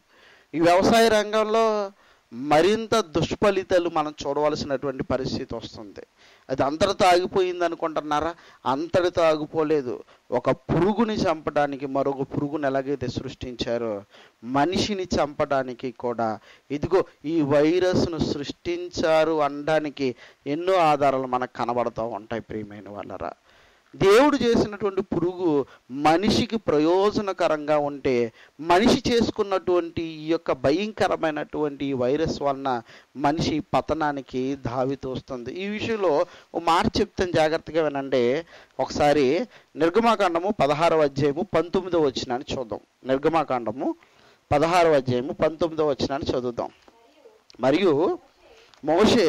ఈ వ్యవసాయ రంగంలో మరింత దుష్ఫలితాలు మనం చూడవలసినటువంటి పరిస్థితి వస్తుంది అది అంతటితో ఆగిపోయింది అనుకుంటున్నారా అంతటితో ఆగిపోలేదు ఒక పురుగుని చంపడానికి మరొక పురుగుని ఎలాగైతే సృష్టించారో మనిషిని చంపడానికి కూడా ఇదిగో ఈ వైరస్ను సృష్టించారు అనడానికి ఎన్నో ఆధారాలు మనకు కనబడుతూ ఉంటాయి ప్రియమైన వాళ్ళరా దేవుడు చేసినటువంటి పురుగు మనిషికి ప్రయోజనకరంగా ఉంటే మనిషి చేసుకున్నటువంటి ఈ యొక్క భయంకరమైనటువంటి ఈ వైరస్ వలన మనిషి పతనానికి దావి తోస్తుంది ఈ విషయంలో ఓ మాట చెప్తాను జాగ్రత్తగా వినండి ఒకసారి నిర్గమాకాండము పదహారవ అధ్యాయము పంతొమ్మిదవ వచ్చినాన్ని చూద్దాం నిర్గమాకాండము పదహారవ అధ్యాయము పంతొమ్మిదవ వచ్చినాన్ని చదువుదాం మరియు మోషే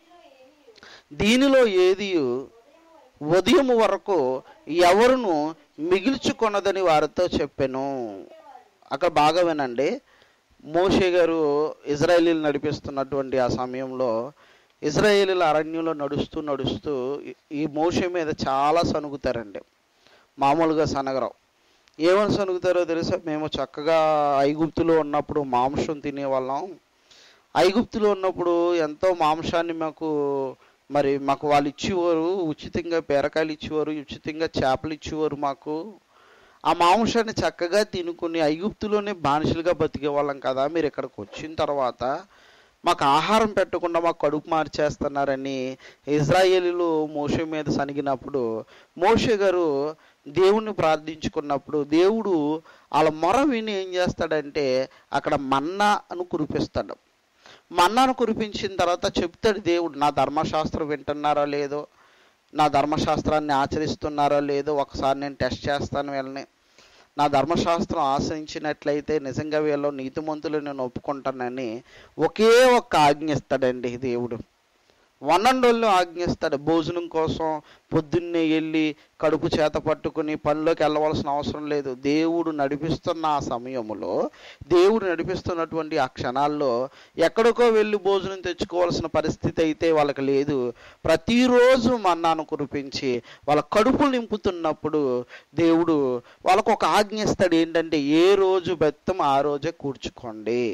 దీనిలో ఏది ఉదయం వరకు ఎవరును మిగిల్చుకొనదని వారితో చెప్పాను అక్కడ బాగా వినండి మోషే గారు ఇజ్రాయేలీలు నడిపిస్తున్నటువంటి ఆ సమయంలో ఇజ్రాయేలీల అరణ్యంలో నడుస్తూ నడుస్తూ ఈ- ఈ మోషే మీద చాలా సనుగుతారండి మామూలుగా సనగరం ఏమని సనుగుతారో తెలుసా మేము చక్కగా ఐగుప్తులో ఉన్నప్పుడు మాంసం తినేవాళ్ళం ఐగుప్తులో ఉన్నప్పుడు ఎంతో మాంసాన్ని మాకు మరి మాకు వాళ్ళు ఇచ్చేవారు ఉచితంగా బీరకాయలు ఇచ్చేవారు ఉచితంగా చేపలు ఇచ్చేవారు మాకు ఆ మాంసాన్ని చక్కగా తినుకుని ఐగుప్తులోనే బానిసలుగా బతికే వాళ్ళం కదా మీరు ఇక్కడికి వచ్చిన తర్వాత మాకు ఆహారం పెట్టకుండా మాకు కడుపు మార్చేస్తున్నారని ఇజ్రాయేలీలు మోషే మీద సనిగినప్పుడు మోషే గారు దేవుణ్ణి ప్రార్థించుకున్నప్పుడు దేవుడు వాళ్ళ మొర విని ఏం చేస్తాడంటే అక్కడ మన్నాను కురిపిస్తాడు మన్నాను కురిపించిన తర్వాత చెప్తాడు దేవుడు నా ధర్మశాస్త్రం వింటున్నారో లేదో నా ధర్మశాస్త్రాన్ని ఆచరిస్తున్నారో లేదో ఒకసారి నేను టెస్ట్ చేస్తాను వీళ్ళని నా ధర్మశాస్త్రం ఆశ్రయించినట్లయితే నిజంగా వీళ్ళు నీతిమంతులు నేను ఒప్పుకుంటానని ఒకే ఒక్క ఆజ్ఞ ఇస్తాడండి దేవుడు వన్నండోళ్ళు ఆజ్ఞిస్తాడు భోజనం కోసం పొద్దున్నే వెళ్ళి కడుపు చేత పట్టుకుని పనిలోకి వెళ్ళవలసిన అవసరం లేదు దేవుడు నడిపిస్తున్న ఆ సమయంలో దేవుడు నడిపిస్తున్నటువంటి ఆ క్షణాల్లో ఎక్కడికో వెళ్ళి భోజనం తెచ్చుకోవాల్సిన పరిస్థితి అయితే వాళ్ళకి లేదు ప్రతిరోజు మన్నాను కురిపించి వాళ్ళ కడుపు నింపుతున్నప్పుడు దేవుడు వాళ్ళకు ఒక ఆజ్ఞ ఇస్తాడు ఏంటంటే ఏ రోజు బెత్తం ఆ రోజే కూర్చుకోండి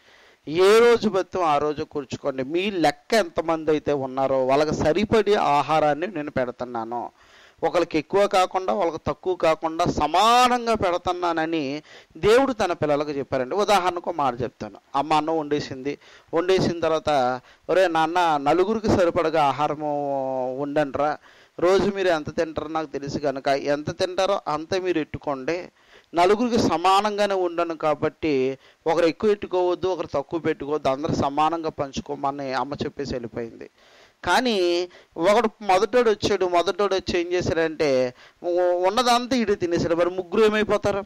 ఏ రోజు బెత్తం ఆ రోజు కూర్చుకోండి మీ లెక్క ఎంతమంది అయితే ఉన్నారో వాళ్ళకి సరిపడి ఆహారాన్ని నేను పెడుతున్నాను ఒకరికి ఎక్కువ కాకుండా వాళ్ళకి తక్కువ కాకుండా సమానంగా పెడుతున్నానని దేవుడు తన పిల్లలకు చెప్పారండి ఉదాహరణకు ఒక మాట చెప్తాను అమ్మ అన్నం వండేసింది వండేసిన తర్వాత ఒరే నాన్న నలుగురికి సరిపడగా ఆహారము వండండిరా రోజు మీరు ఎంత తింటారో నాకు తెలుసు కనుక ఎంత తింటారో అంత మీరు ఎట్టుకోండి నలుగురికి సమానంగానే ఉండను కాబట్టి ఒకరు ఎక్కువ పెట్టుకోవద్దు ఒకరు తక్కువ పెట్టుకోవద్దు అందరూ సమానంగా పంచుకోమని అమ్మ చెప్పేసి వెళ్ళిపోయింది కానీ ఒకడు మొదటోడు వచ్చాడు మొదటోడు వచ్చి ఏం చేశాడంటే ఉ- ఉన్నదంతా ఇడే తినేసాడు మరి ముగ్గురు ఏమైపోతారు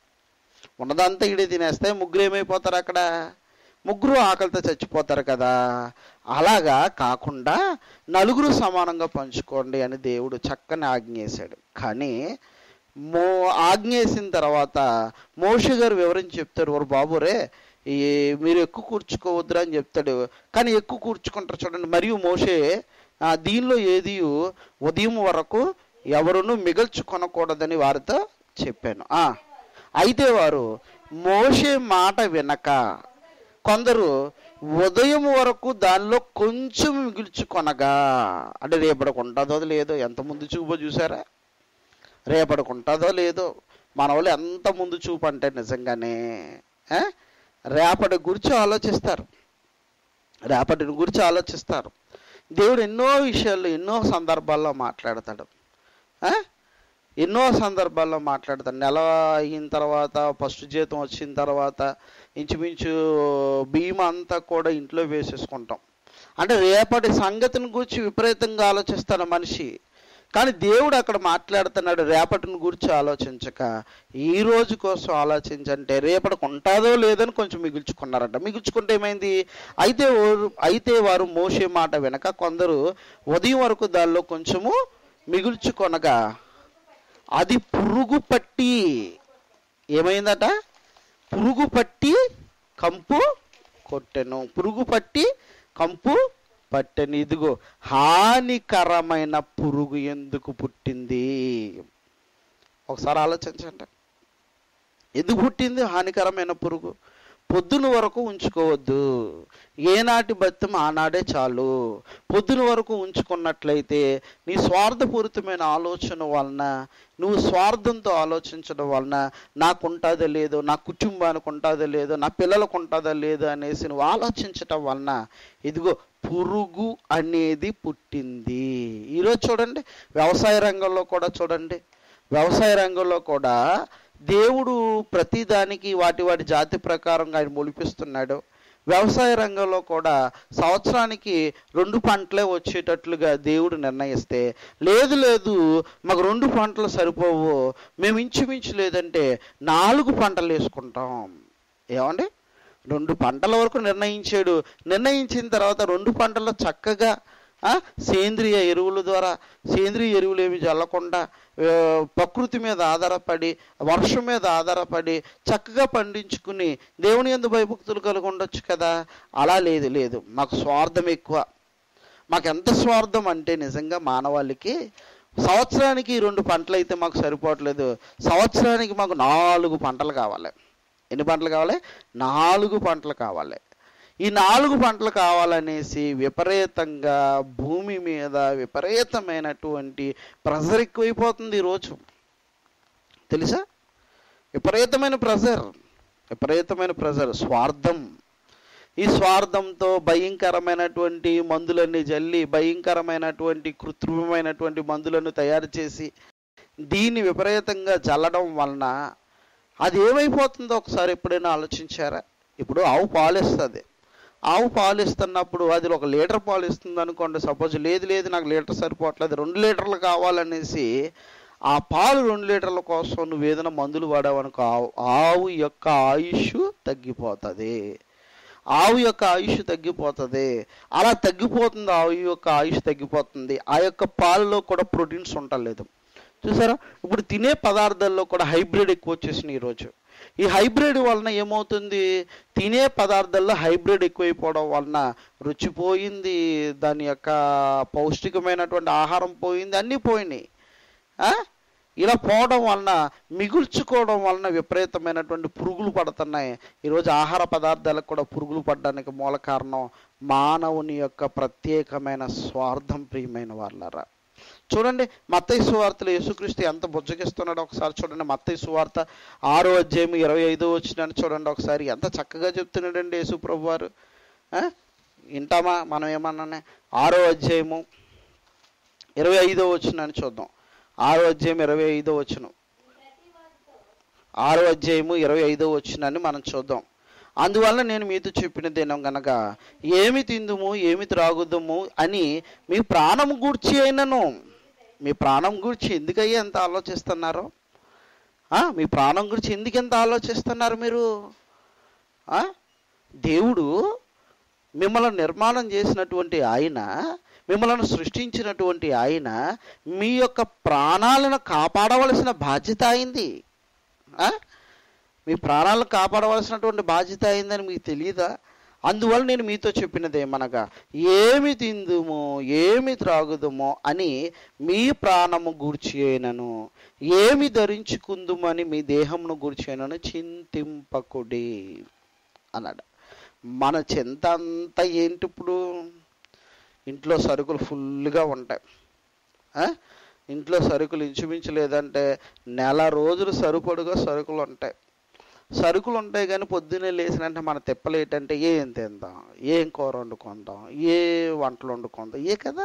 ఉన్నదంతా ఇడే తినేస్తే ముగ్గురు ఏమైపోతారు అక్కడ ముగ్గురు ఆకలితో చచ్చిపోతారు కదా అలాగా కాకుండా నలుగురు సమానంగా పంచుకోండి అని దేవుడు చక్కని ఆజ్ఞ వేశాడు కానీ మో ఆజ్ఞ వేసిన తర్వాత మోషే గారు వివరించి చెప్తాడు వారు బాబురే ఈ మీరు ఎక్కువ కూర్చుకోవద్దురా అని చెప్తాడు కానీ ఎక్కువ కూర్చుకుంటారు చూడండి మరియు మోషే ఆ, దీనిలో ఏది ఉదయం వరకు ఎవరును మిగల్చుకొనకూడదని వారితో చెప్పాను ఆ, అయితే వారు మోషే మాట వినక కొందరు ఉదయం వరకు దానిలో కొంచెం మిగిల్చుకొనగా అంటే రేపటికి ఉంటుందో లేదో ఎంత ముందు చూపో చూసారా రేపటికి ఉంటుందో లేదో మన వాళ్ళు ఎంత ముందు చూపు అంటే నిజంగానే ఆ? రేపటి గురించి ఆలోచిస్తారు రేపటిని గురించి ఆలోచిస్తారు దేవుడు ఎన్నో విషయాల్లో ఎన్నో సందర్భాల్లో మాట్లాడతాడు ఆ? ఎన్నో సందర్భాల్లో మాట్లాడతాడు నెల అయిన తర్వాత ఫస్ట్ జీతం వచ్చిన తర్వాత ఇంచుమించు బియ్యం అంతా కూడా ఇంట్లో వేసేసుకుంటాం అంటే రేపటి సంగతిని గురించి విపరీతంగా ఆలోచిస్తాడు మనిషి కానీ దేవుడు అక్కడ మాట్లాడుతున్నాడు రేపటిని గురించి ఆలోచించక ఈ రోజు కోసం ఆలోచించంటే రేపటికి ఉంటుందో లేదని కొంచెం మిగుల్చుకున్నారట మిగుల్చుకుంటే ఏమైంది అయితే ఓ- అయితే వారు మోసే మాట వెనక కొందరు ఉదయం వరకు దానిలో కొంచెము మిగుల్చుకొనగా అది పురుగు పట్టి ఏమైందట పురుగు పట్టి కంపు కొట్టెను పురుగు పట్టి కంపు పట్టెను ఇదిగో హానికరమైన పురుగు ఎందుకు పుట్టింది ఒకసారి ఆలోచించండి ఎందుకు పుట్టింది హానికరమైన పురుగు పొద్దున వరకు ఉంచుకోవద్దు ఏనాటి బత్తం ఆనాడే చాలు పొద్దున వరకు ఉంచుకున్నట్లయితే నీ స్వార్థపూరితమైన ఆలోచన వలన నువ్వు స్వార్థంతో ఆలోచించడం వలన నాకు ఉంటుందో లేదో నా కుటుంబానికి ఉంటుందో లేదో నా పిల్లలకు ఉంటుందో లేదో అనేసి నువ్వు ఆలోచించటం వలన ఇదిగో పురుగు అనేది పుట్టింది ఈరోజు చూడండి వ్యవసాయ రంగంలో కూడా చూడండి వ్యవసాయ రంగంలో కూడా దేవుడు ప్రతిదానికి వాటి వాటి జాతి ప్రకారంగా ఆయన మొలిపిస్తున్నాడు వ్యవసాయ రంగంలో కూడా సంవత్సరానికి రెండు పంటలే వచ్చేటట్లుగా దేవుడు నిర్ణయిస్తే లేదు లేదు మాకు రెండు పంటలు సరిపోవు మేము ఇంచుమించు లేదంటే నాలుగు పంటలు వేసుకుంటాం ఏమండి రెండు పంటల వరకు నిర్ణయించాడు నిర్ణయించిన తర్వాత రెండు పంటలు చక్కగా ఆ, సేంద్రియ ఎరువుల ద్వారా సేంద్రియ ఎరువులు ఏమి చల్లకుండా ఆ, ప్రకృతి మీద ఆధారపడి వర్షం మీద ఆధారపడి చక్కగా పండించుకుని దేవుని ఎందు భయభక్తులు కలిగి ఉండొచ్చు కదా అలా లేదు లేదు మాకు స్వార్థం ఎక్కువ మాకు ఎంత స్వార్థం అంటే నిజంగా మానవాళికి సంవత్సరానికి రెండు పంటలు అయితే మాకు సరిపోవట్లేదు సంవత్సరానికి మాకు నాలుగు పంటలు కావాలి ఎన్ని పంటలు కావాలి నాలుగు పంటలు కావాలి ఈ నాలుగు పంటలు కావాలనేసి విపరీతంగా భూమి మీద విపరీతమైనటువంటి ప్రెజర్ ఎక్కువైపోతుంది ఈరోజు తెలుసా విపరీతమైన ప్రెజర్ విపరీతమైన ప్రెజర్ స్వార్థం ఈ స్వార్థంతో భయంకరమైనటువంటి మందులన్నీ జల్లి భయంకరమైనటువంటి కృత్రిమమైనటువంటి మందులను తయారు చేసి దీన్ని విపరీతంగా చల్లడం వలన అది ఏమైపోతుందో ఒకసారి ఎప్పుడైనా ఆలోచించారా ఇప్పుడు ఆవు పాలేస్తుంది ఆవు పాలు ఇస్తున్నప్పుడు అది ఒక లీటర్ పాలు ఇస్తుంది అనుకోండి సపోజ్ లేదు లేదు నాకు లీటర్ సరిపోవట్లేదు రెండు లీటర్లు కావాలనేసి ఆ పాలు రెండు లీటర్ల కోసం నువ్వు ఏదైనా మందులు వాడావనుకో ఆవు ఆవు యొక్క ఆయుష్ తగ్గిపోతుంది ఆవు యొక్క ఆయుష్ తగ్గిపోతుంది అలా తగ్గిపోతుంది ఆవు యొక్క ఆయుష్ తగ్గిపోతుంది ఆ యొక్క పాలలో కూడా ప్రోటీన్స్ ఉండలేదు చూసారా ఇప్పుడు తినే పదార్థాల్లో కూడా హైబ్రిడ్ ఎక్కువ వచ్చేసినాయి ఈరోజు ఈ హైబ్రిడ్ వలన ఏమవుతుంది తినే పదార్థాల్లో హైబ్రిడ్ ఎక్కువైపోవడం వలన రుచి పోయింది దాని యొక్క పౌష్టికమైనటువంటి ఆహారం పోయింది అన్నీ పోయినాయి ఆ? ఇలా పోవడం వలన మిగుల్చుకోవడం వలన విపరీతమైనటువంటి పురుగులు పడుతున్నాయి ఈరోజు ఆహార పదార్థాలకు కూడా పురుగులు పడడానికి మూల కారణం మానవుని యొక్క ప్రత్యేకమైన స్వార్థం ప్రియమైన వాళ్ళరా చూడండి మత్తయి సువార్తలో యేసుక్రీస్తు ఎంత బుజ్జగిస్తున్నాడో ఒకసారి చూడండి మత్తయి సువార్త ఆరో అధ్యాయం ఇరవై ఐదో వచ్చినని చూడండి ఒకసారి ఎంత చక్కగా చెప్తున్నాడండి యేసు ప్రభు వారు ఆ? వింటామా మనం ఏమన్నానే ఆరో అధ్యాయము ఇరవై ఐదో వచ్చినని చూద్దాం ఆరో అధ్యాయం ఇరవై ఐదో వచ్చిన ఆరో అధ్యాయము ఇరవై ఐదో వచ్చినని మనం చూద్దాం అందువల్ల నేను మీతో చెప్పినదేనో గనక ఏమి తిందుము ఏమి త్రాగుదము అని మీ ప్రాణం గూర్చి అయినను మీ ప్రాణం గురించి ఎందుకయ్యా ఎంత ఆలోచిస్తున్నారు ఆ? మీ ప్రాణం గురించి ఎందుకు ఎంత ఆలోచిస్తున్నారు మీరు ఆ? దేవుడు మిమ్మల్ని నిర్మాణం చేసినటువంటి ఆయన మిమ్మల్ని సృష్టించినటువంటి ఆయన మీ యొక్క ప్రాణాలను కాపాడవలసిన బాధ్యత అయింది ఆ? మీ ప్రాణాలను కాపాడవలసినటువంటి బాధ్యత అయిందని మీకు తెలియదా అందువల్ల నేను మీతో చెప్పినది ఏమనగా ఏమి తిందుము ఏమి త్రాగుదుమో అని మీ ప్రాణము గూర్చి అయినను ఏమి ధరించుకుందుమని మీ దేహమును గూర్చి అయినను చింతింపకుడి అన్నాడు మన చింత అంతా ఏంటి ఇప్పుడు ఇంట్లో సరుకులు ఫుల్గా ఉంటాయి ఆ? ఇంట్లో సరుకులు ఇంచుమించు లేదంటే నెల రోజులు సరిపడుగా సరుకులు ఉంటాయి సరుకులు ఉంటాయి కానీ పొద్దున్నే లేచినంటే మన తిప్పలు ఏంటంటే ఏం తిందాం ఏం కూర వండుకుందాం ఏ వంటలు వండుకుందాం ఏ కదా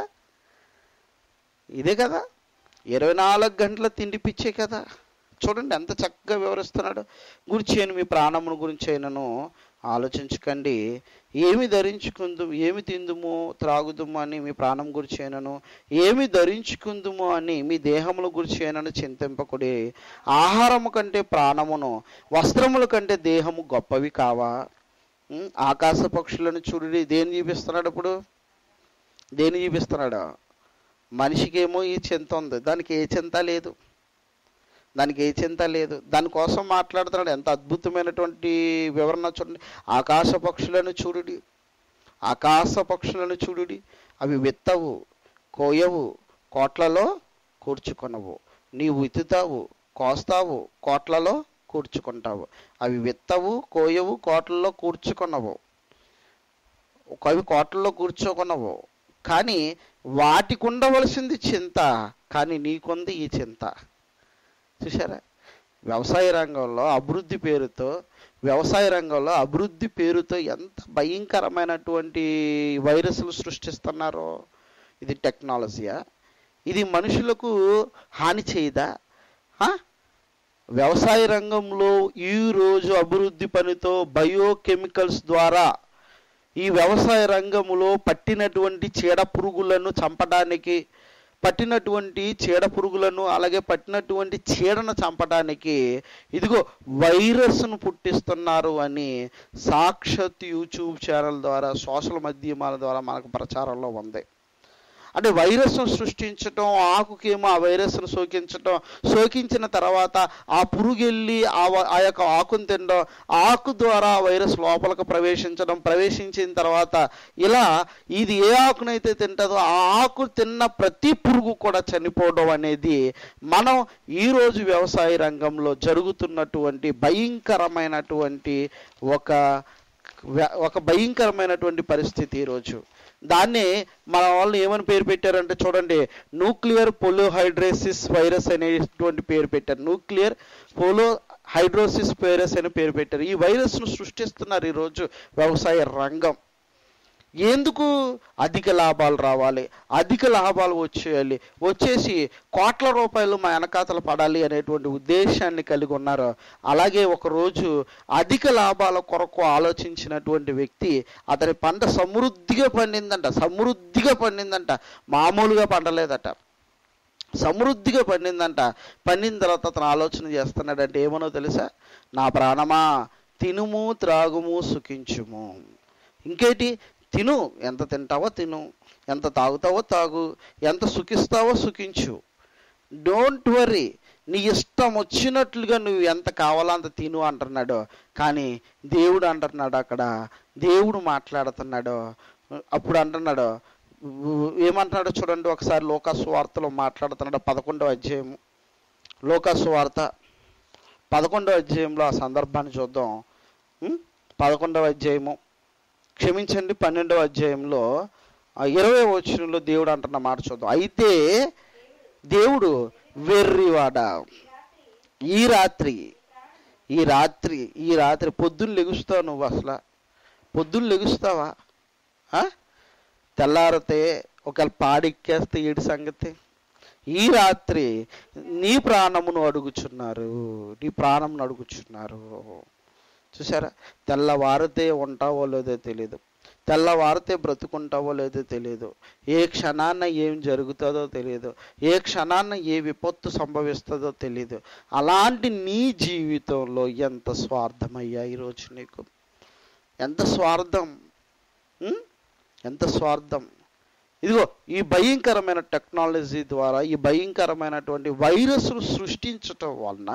ఇదే కదా ఇరవై నాలుగు గంటల తిండి పిచ్చే కదా చూడండి ఎంత చక్కగా వివరిస్తున్నాడు గురించి అయిన మీ ప్రాణమును గురించి అయినను ఆలోచించకండి ఏమి ధరించుకుందు ఏమి తిందుము త్రాగుదుము అని మీ ప్రాణం గురించి అయినను ఏమి ధరించుకుందుము అని మీ దేహముల గురించి అయినను చింతింపకుడి ఆహారము కంటే ప్రాణమును వస్త్రముల కంటే దేహము గొప్పవి కావా ఉం? ఆకాశ పక్షులను చూడు దేని చూపిస్తున్నాడు ఇప్పుడు దేని చూపిస్తున్నాడు మనిషికేమో ఈ చింత ఉంది దానికి ఏ చింత లేదు దానికి ఏ చింత లేదు దానికోసం మాట్లాడుతున్నాడు ఎంత అద్భుతమైనటువంటి వివరణ చూడండి ఆకాశ పక్షులను చూడుడి ఆకాశ పక్షులను చూడుడి అవి విత్తవు కోయవు కోట్లలో కూర్చుకొనవు నీవు విత్తుతావు కోస్తావు కోట్లలో కూర్చుకుంటావు అవి విత్తవు కోయవు కోట్లలో కూర్చుకొనవు అవి కోట్లలో కూర్చోకొనవు కానీ వాటికి ఉండవలసింది చింత కానీ నీకుంది ఈ చింత చూసారా వ్యవసాయ రంగంలో అభివృద్ధి పేరుతో వ్యవసాయ రంగంలో అభివృద్ధి పేరుతో ఎంత భయంకరమైనటువంటి వైరస్లు సృష్టిస్తున్నారో ఇది టెక్నాలజీయా ఇది మనుషులకు హాని చేయదా ఆ? వ్యవసాయ రంగంలో ఈ రోజు అభివృద్ధి పనితో బయోకెమికల్స్ ద్వారా ఈ వ్యవసాయ రంగములో పట్టినటువంటి చీడ పురుగులను చంపడానికి పట్టినటువంటి చీడ పురుగులను అలాగే పట్టినటువంటి చీడను చంపడానికి ఇదిగో వైరస్ను పుట్టిస్తున్నారు అని సాక్షాత్ యూట్యూబ్ ఛానల్ ద్వారా సోషల్ మాధ్యమాల ద్వారా మనకు ప్రచారంలో ఉంది అంటే వైరస్ను సృష్టించటం ఆకుకేమో ఆ వైరస్ను సోకించటం సోకించిన తర్వాత ఆ పురుగు వెళ్ళి ఆ వ- ఆ యొక్క ఆకును తినడం ఆకు ద్వారా ఆ వైరస్ లోపలికి ప్రవేశించడం ప్రవేశించిన తర్వాత ఇలా ఇది ఏ ఆకునైతే తింటుందో ఆ ఆకు తిన్న ప్రతి పురుగు కూడా చనిపోవడం అనేది మనం ఈరోజు వ్యవసాయ రంగంలో జరుగుతున్నటువంటి భయంకరమైనటువంటి ఒక వ్య- ఒక భయంకరమైనటువంటి పరిస్థితి ఈరోజు దాన్ని మన వాళ్ళు ఏమని పేరు పెట్టారంటే చూడండి న్యూక్లియర్ పోలోహైడ్రేసిస్ వైరస్ అనేటువంటి పేరు పెట్టారు న్యూక్లియర్ పోలో హైడ్రోసిస్ వైరస్ అని పేరు పెట్టారు ఈ వైరస్ను సృష్టిస్తున్నారు ఈరోజు వ్యవసాయ రంగం ఎందుకు అధిక లాభాలు రావాలి అధిక లాభాలు వచ్చేయాలి వచ్చేసి కోట్ల రూపాయలు మా వెనకాతలు పడాలి అనేటువంటి ఉద్దేశాన్ని కలిగి ఉన్నారు అలాగే ఒకరోజు అధిక లాభాల కొరకు ఆలోచించినటువంటి వ్యక్తి అతని పంట సమృద్ధిగా పండిందంట సమృద్ధిగా పండిందంట మామూలుగా పండలేదట సమృద్ధిగా పండిందంట పండిన తర్వాత అతను ఆలోచన చేస్తున్నాడంటే ఏమనో తెలుసా నా ప్రాణమా తినుము త్రాగుము సుఖించుము ఇంకేటి తిను ఎంత తింటావో తిను ఎంత తాగుతావో తాగు ఎంత సుఖిస్తావో సుఖించు డోంట్ వరీ నీ ఇష్టం వచ్చినట్లుగా నువ్వు ఎంత కావాలో అంత తిను అంటున్నాడు కానీ దేవుడు అంటున్నాడు అక్కడ దేవుడు మాట్లాడుతున్నాడు అప్పుడు అంటున్నాడు ఏమంటున్నాడు చూడండి ఒకసారి లోకాసు వార్తలో మాట్లాడుతున్నాడు పదకొండవ అధ్యాయము లోకాసు వార్త పదకొండవ అధ్యాయంలో ఆ సందర్భాన్ని చూద్దాం ఉం? పదకొండవ అధ్యాయము క్షమించండి పన్నెండవ అధ్యాయంలో ఆ ఇరవై వచనంలో దేవుడు అంటున్న మాట చూద్దాం అయితే దేవుడు వెర్రివాడ ఈ రాత్రి ఈ రాత్రి ఈ రాత్రి పొద్దున్న లెగుస్తావు నువ్వు అసలు పొద్దున్న లెగుస్తావా ఆ? తెల్లారితే ఒకవేళ పాడెక్కేస్తే ఏడు సంగతి ఈ రాత్రి నీ ప్రాణమును అడుగుచున్నారు నీ ప్రాణమును అడుగుచున్నారు చూసారా తెల్లవారితే ఉంటావో లేదో తెలియదు తెల్లవారితే బ్రతుకుంటావో లేదో తెలియదు ఏ క్షణాన్న ఏం జరుగుతుందో తెలియదు ఏ క్షణాన్న ఏ విపత్తు సంభవిస్తుందో తెలియదు అలాంటి నీ జీవితంలో ఎంత స్వార్థమయ్యా ఈరోజు నీకు ఎంత స్వార్థం ఉం? ఎంత స్వార్థం ఇదిగో ఈ భయంకరమైన టెక్నాలజీ ద్వారా ఈ భయంకరమైనటువంటి వైరస్ను సృష్టించటం వలన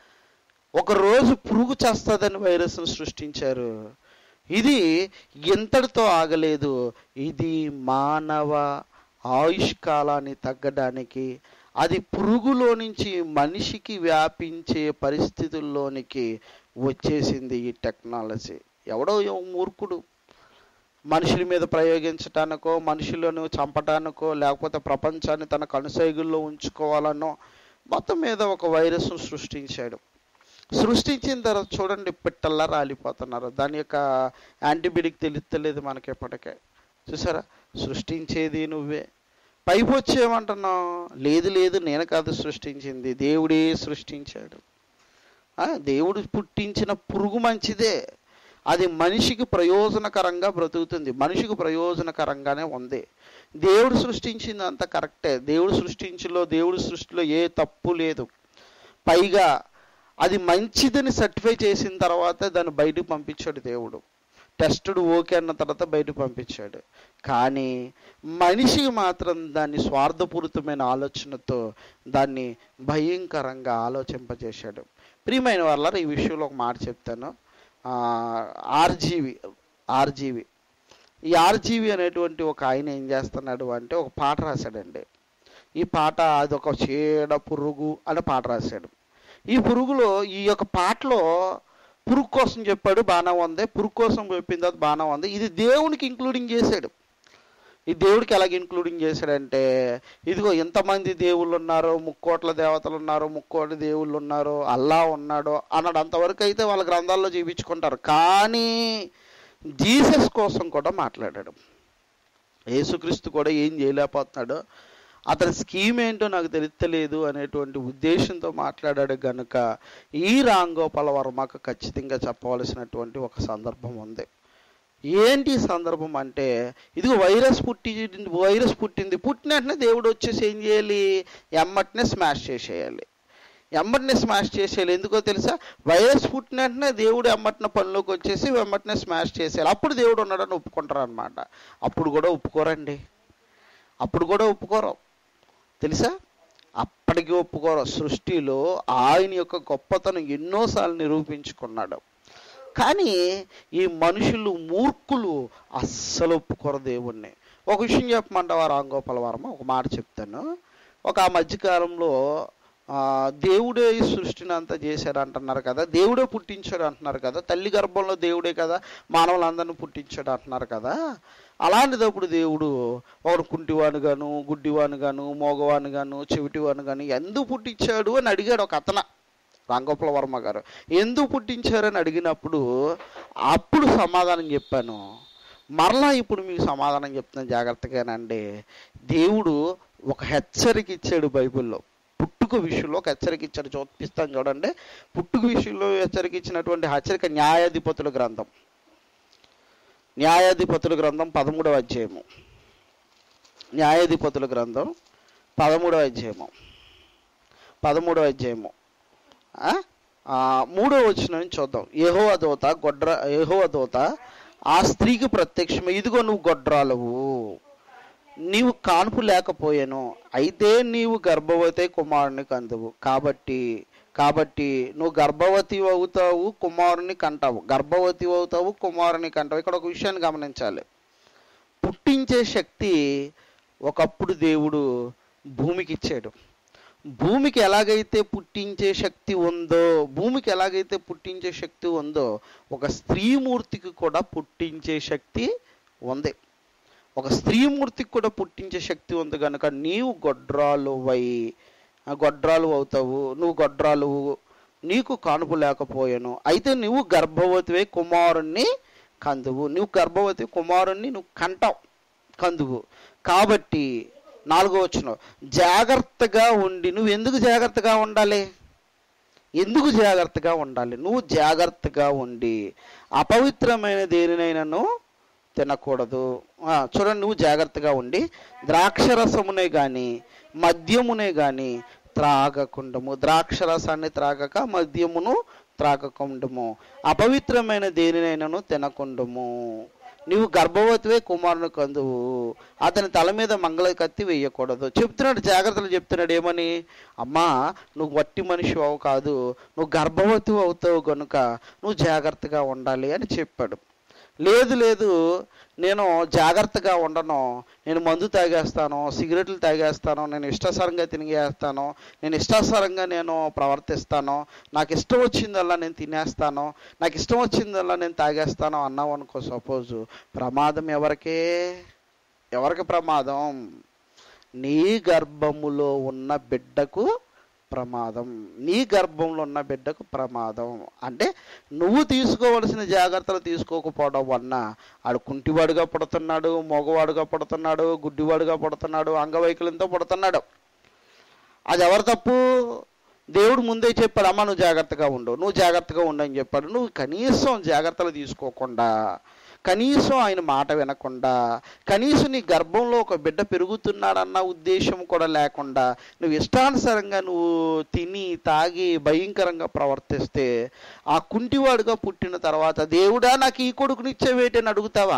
ఒక రోజు పురుగు చేస్తుందని వైరస్ను సృష్టించారు ఇది ఎంతటితో ఆగలేదు ఇది మానవ ఆయుష్కాలాన్ని తగ్గడానికి అది పురుగులో నుంచి మనిషికి వ్యాపించే పరిస్థితుల్లోనికి వచ్చేసింది ఈ టెక్నాలజీ ఎవడో ఏ మూర్ఖుడు మనుషుల మీద ప్రయోగించటానికో మనుషులను చంపటానికో లేకపోతే ప్రపంచాన్ని తన కనుసైగుల్లో ఉంచుకోవాలనో మొత్తం మీద ఒక వైరస్ను సృష్టించాడు సృష్టించిన తర్వాత చూడండి పిట్టల్లా రాలిపోతున్నారు దాని యొక్క యాంటీబయాటిక్ తెలుస్తలేదు మనకి ఎప్పటికే చూసారా సృష్టించేది నువ్వే పైపు వచ్చేయమంటున్నావు లేదు లేదు నేను కాదు సృష్టించింది దేవుడే సృష్టించాడు ఆ, దేవుడు పుట్టించిన పురుగు మంచిదే అది మనిషికి ప్రయోజనకరంగా బ్రతుకుతుంది మనిషికి ప్రయోజనకరంగానే ఉంది దేవుడు సృష్టించింది అంత కరెక్టే దేవుడు సృష్టించిలో దేవుడి సృష్టిలో ఏ తప్పు లేదు పైగా అది మంచిదని సర్టిఫై చేసిన తర్వాత దాన్ని బయటకు పంపించాడు దేవుడు టెస్టుడు ఓకే అన్న తర్వాత బయటకు పంపించాడు కానీ మనిషికి మాత్రం దాన్ని స్వార్థపూరితమైన ఆలోచనతో దాన్ని భయంకరంగా ఆలోచింపజేశాడు ప్రియమైన వాళ్ళ ఈ విషయంలో ఒక మాట చెప్తాను ఆర్జీవి ఆర్జీవి ఈ ఆర్జీవి అనేటువంటి ఒక ఆయన ఏం చేస్తున్నాడు అంటే ఒక పాట రాశాడండి ఈ పాట అది ఒక చీడ పురుగు అనే పాట రాశాడు ఈ పురుగులో ఈ యొక్క పాటలో పురుగు కోసం చెప్పాడు బాగానే ఉంది పురుగు కోసం చెప్పిన తర్వాత బాగానే ఉంది ఇది దేవునికి ఇంక్లూడింగ్ చేశాడు ఈ దేవుడికి ఎలాగ ఇంక్లూడింగ్ చేశాడంటే ఇదిగో ఎంతమంది దేవుళ్ళు ఉన్నారో ముక్కోట్ల దేవతలు ఉన్నారు ముక్కోటి దేవుళ్ళు ఉన్నారు అల్లా ఉన్నాడు అన్నాడు అంతవరకు అయితే వాళ్ళ గ్రంథాల్లో చూపించుకుంటారు కానీ జీసస్ కోసం కూడా మాట్లాడాడు యేసుక్రీస్తు కూడా ఏం చేయలేకపోతున్నాడు అతని స్కీమ్ ఏంటో నాకు తెలుస్తలేదు అనేటువంటి ఉద్దేశంతో మాట్లాడాడు గనుక ఈ రాంగోపాల వర్మకు ఖచ్చితంగా చెప్పవలసినటువంటి ఒక సందర్భం ఉంది ఏంటి ఈ సందర్భం అంటే ఇదిగో వైరస్ పుట్టి వైరస్ పుట్టింది పుట్టిన వెంటనే దేవుడు వచ్చేసి ఏం చేయాలి ఎమ్మటినే స్మాష్ చేసేయాలి ఎమ్మటినే స్మాష్ చేసేయాలి ఎందుకో తెలుసా వైరస్ పుట్టిన వెంటనే దేవుడు ఎమ్మటిన పనిలోకి వచ్చేసి ఎమ్మటినే స్మాష్ చేసేయాలి అప్పుడు దేవుడు ఉన్నాడని ఒప్పుకుంటారు అనమాట అప్పుడు కూడా ఒప్పుకోరండి అప్పుడు కూడా ఒప్పుకోరు తెలుసా అప్పటికి ఒప్పుకోరు సృష్టిలో ఆయన యొక్క గొప్పతనం ఎన్నోసార్లు నిరూపించుకున్నాడు కానీ ఈ మనుషులు మూర్ఖులు అస్సలు ఒప్పుకోరు దేవుణ్ణి ఒక విషయం చెప్పమంటావా రాంగోపాల వర్మ ఒక మాట చెప్తాను ఒక ఆ మధ్యకాలంలో ఆ, దేవుడే ఈ సృష్టిని అంతా చేశాడు అంటున్నారు కదా దేవుడే పుట్టించాడు అంటున్నారు కదా తల్లి గర్భంలో దేవుడే కదా మానవులందరిని పుట్టించాడు అంటున్నారు కదా అలాంటిదప్పుడు దేవుడు ఒకడు కుంటివాను గాను గుడ్డివాను గాను మోగవాను గాను చెవిటివాను గాను ఎందుకు పుట్టించాడు అని అడిగాడు ఒక అతన రాంగోపాల వర్మ గారు ఎందుకు పుట్టించారని అడిగినప్పుడు అప్పుడు సమాధానం చెప్పాను మరలా ఇప్పుడు మీకు సమాధానం చెప్తున్నాను జాగ్రత్తగానండి దేవుడు ఒక హెచ్చరిక ఇచ్చాడు బైబిల్లో పుట్టుక విషయంలో ఒక హెచ్చరిక ఇచ్చాడు చూపిస్తాను చూడండి పుట్టుక విషయంలో హెచ్చరిక ఇచ్చినటువంటి హెచ్చరిక న్యాయాధిపతుల గ్రంథం న్యాయాధిపతుల గ్రంథం పదమూడవ అధ్యాయము న్యాయాధిపతుల గ్రంథం పదమూడవ అధ్యాయము పదమూడవ అధ్యాయము ఆ? ఆ, మూడో వచ్చిన నుంచి చూద్దాం ఏహో దోత గొడ్ర ఏహో దోత ఆ స్త్రీకి ప్రత్యక్షం ఇదిగో నువ్వు గొడ్రాలవు నీవు కాన్పు లేకపోయాను అయితే నీవు గర్భవతి కుమారుని కందువు కాబట్టి కాబట్టి నువ్వు గర్భవతి అవుతావు కుమారుని కంటావు గర్భవతి అవుతావు కుమారుని కంటావు ఇక్కడ ఒక విషయాన్ని గమనించాలి పుట్టించే శక్తి ఒకప్పుడు దేవుడు భూమికి ఇచ్చాడు భూమికి ఎలాగైతే పుట్టించే శక్తి ఉందో భూమికి ఎలాగైతే పుట్టించే శక్తి ఉందో ఒక స్త్రీమూర్తికి కూడా పుట్టించే శక్తి ఉంది ఒక స్త్రీమూర్తికి కూడా పుట్టించే శక్తి ఉంది కనుక నీవు గొడ్రాలు వై గొడ్రాలు అవుతావు నువ్వు గొడ్రాలు నీకు కానుపు లేకపోయాను అయితే నువ్వు గర్భవతివై కుమారుణ్ణి కందువు నువ్వు గర్భవతి కుమారుణ్ణి నువ్వు కంటావు కందువు కాబట్టి నాలుగో వచ్చిన జాగ్రత్తగా ఉండి నువ్వు ఎందుకు జాగ్రత్తగా ఉండాలి ఎందుకు జాగ్రత్తగా ఉండాలి నువ్వు జాగ్రత్తగా ఉండి అపవిత్రమైన దేనినైనాను తినకూడదు ఆ, చూడండి నువ్వు జాగ్రత్తగా ఉండి ద్రాక్షరసమునే కానీ మద్యమునే కానీ త్రాగకుండము ద్రాక్షరసాన్ని త్రాగక మద్యమును త్రాగకుండము అపవిత్రమైన దేనినైనాను తినకుండము నీవు గర్భవతివే కుమారుని కందువు అతని తల మీద మంగళ కత్తి వేయకూడదు చెప్తున్నాడు జాగ్రత్తలు చెప్తున్నాడు ఏమని అమ్మా నువ్వు వట్టి మనిషి అవు కాదు నువ్వు గర్భవతి అవుతావు కనుక నువ్వు జాగ్రత్తగా ఉండాలి అని చెప్పాడు లేదు లేదు నేను జాగ్రత్తగా ఉండను నేను మందు తాగేస్తాను సిగరెట్లు తాగేస్తాను నేను ఇష్టాసారంగా తినిగేస్తాను నేను ఇష్టాసారంగా నేను ప్రవర్తిస్తాను నాకు ఇష్టం వచ్చిందల్లా నేను తినేస్తాను నాకు ఇష్టం వచ్చిందల్లా నేను తాగేస్తాను అన్నావు అనుకో సపోజ్ ప్రమాదం ఎవరికే ఎవరికి ప్రమాదం నీ గర్భములో ఉన్న బిడ్డకు ప్రమాదం నీ గర్భంలో ఉన్న బిడ్డకు ప్రమాదం అంటే నువ్వు తీసుకోవలసిన జాగ్రత్తలు తీసుకోకపోవడం వలన ఆడు కుంటివాడుగా పుడుతున్నాడు మగవాడుగా పుడుతున్నాడు గుడ్డివాడుగా పుడుతున్నాడు అంగవైకల్యంతో పుడుతున్నాడు అది ఎవరి తప్పు దేవుడు ముందే చెప్పాడు అమ్మ నువ్వు జాగ్రత్తగా ఉండు నువ్వు జాగ్రత్తగా ఉండు అని చెప్పాడు నువ్వు కనీసం జాగ్రత్తలు తీసుకోకుండా కనీసం ఆయన మాట వినకుండా కనీసం నీ గర్భంలో ఒక బిడ్డ పెరుగుతున్నాడన్న ఉద్దేశం కూడా లేకుండా నువ్వు ఇష్టానుసారంగా నువ్వు తిని తాగి భయంకరంగా ప్రవర్తిస్తే ఆ కుంటివాడుగా పుట్టిన తర్వాత దేవుడా నాకు ఈ కొడుకునిచ్చేవేటని అడుగుతావా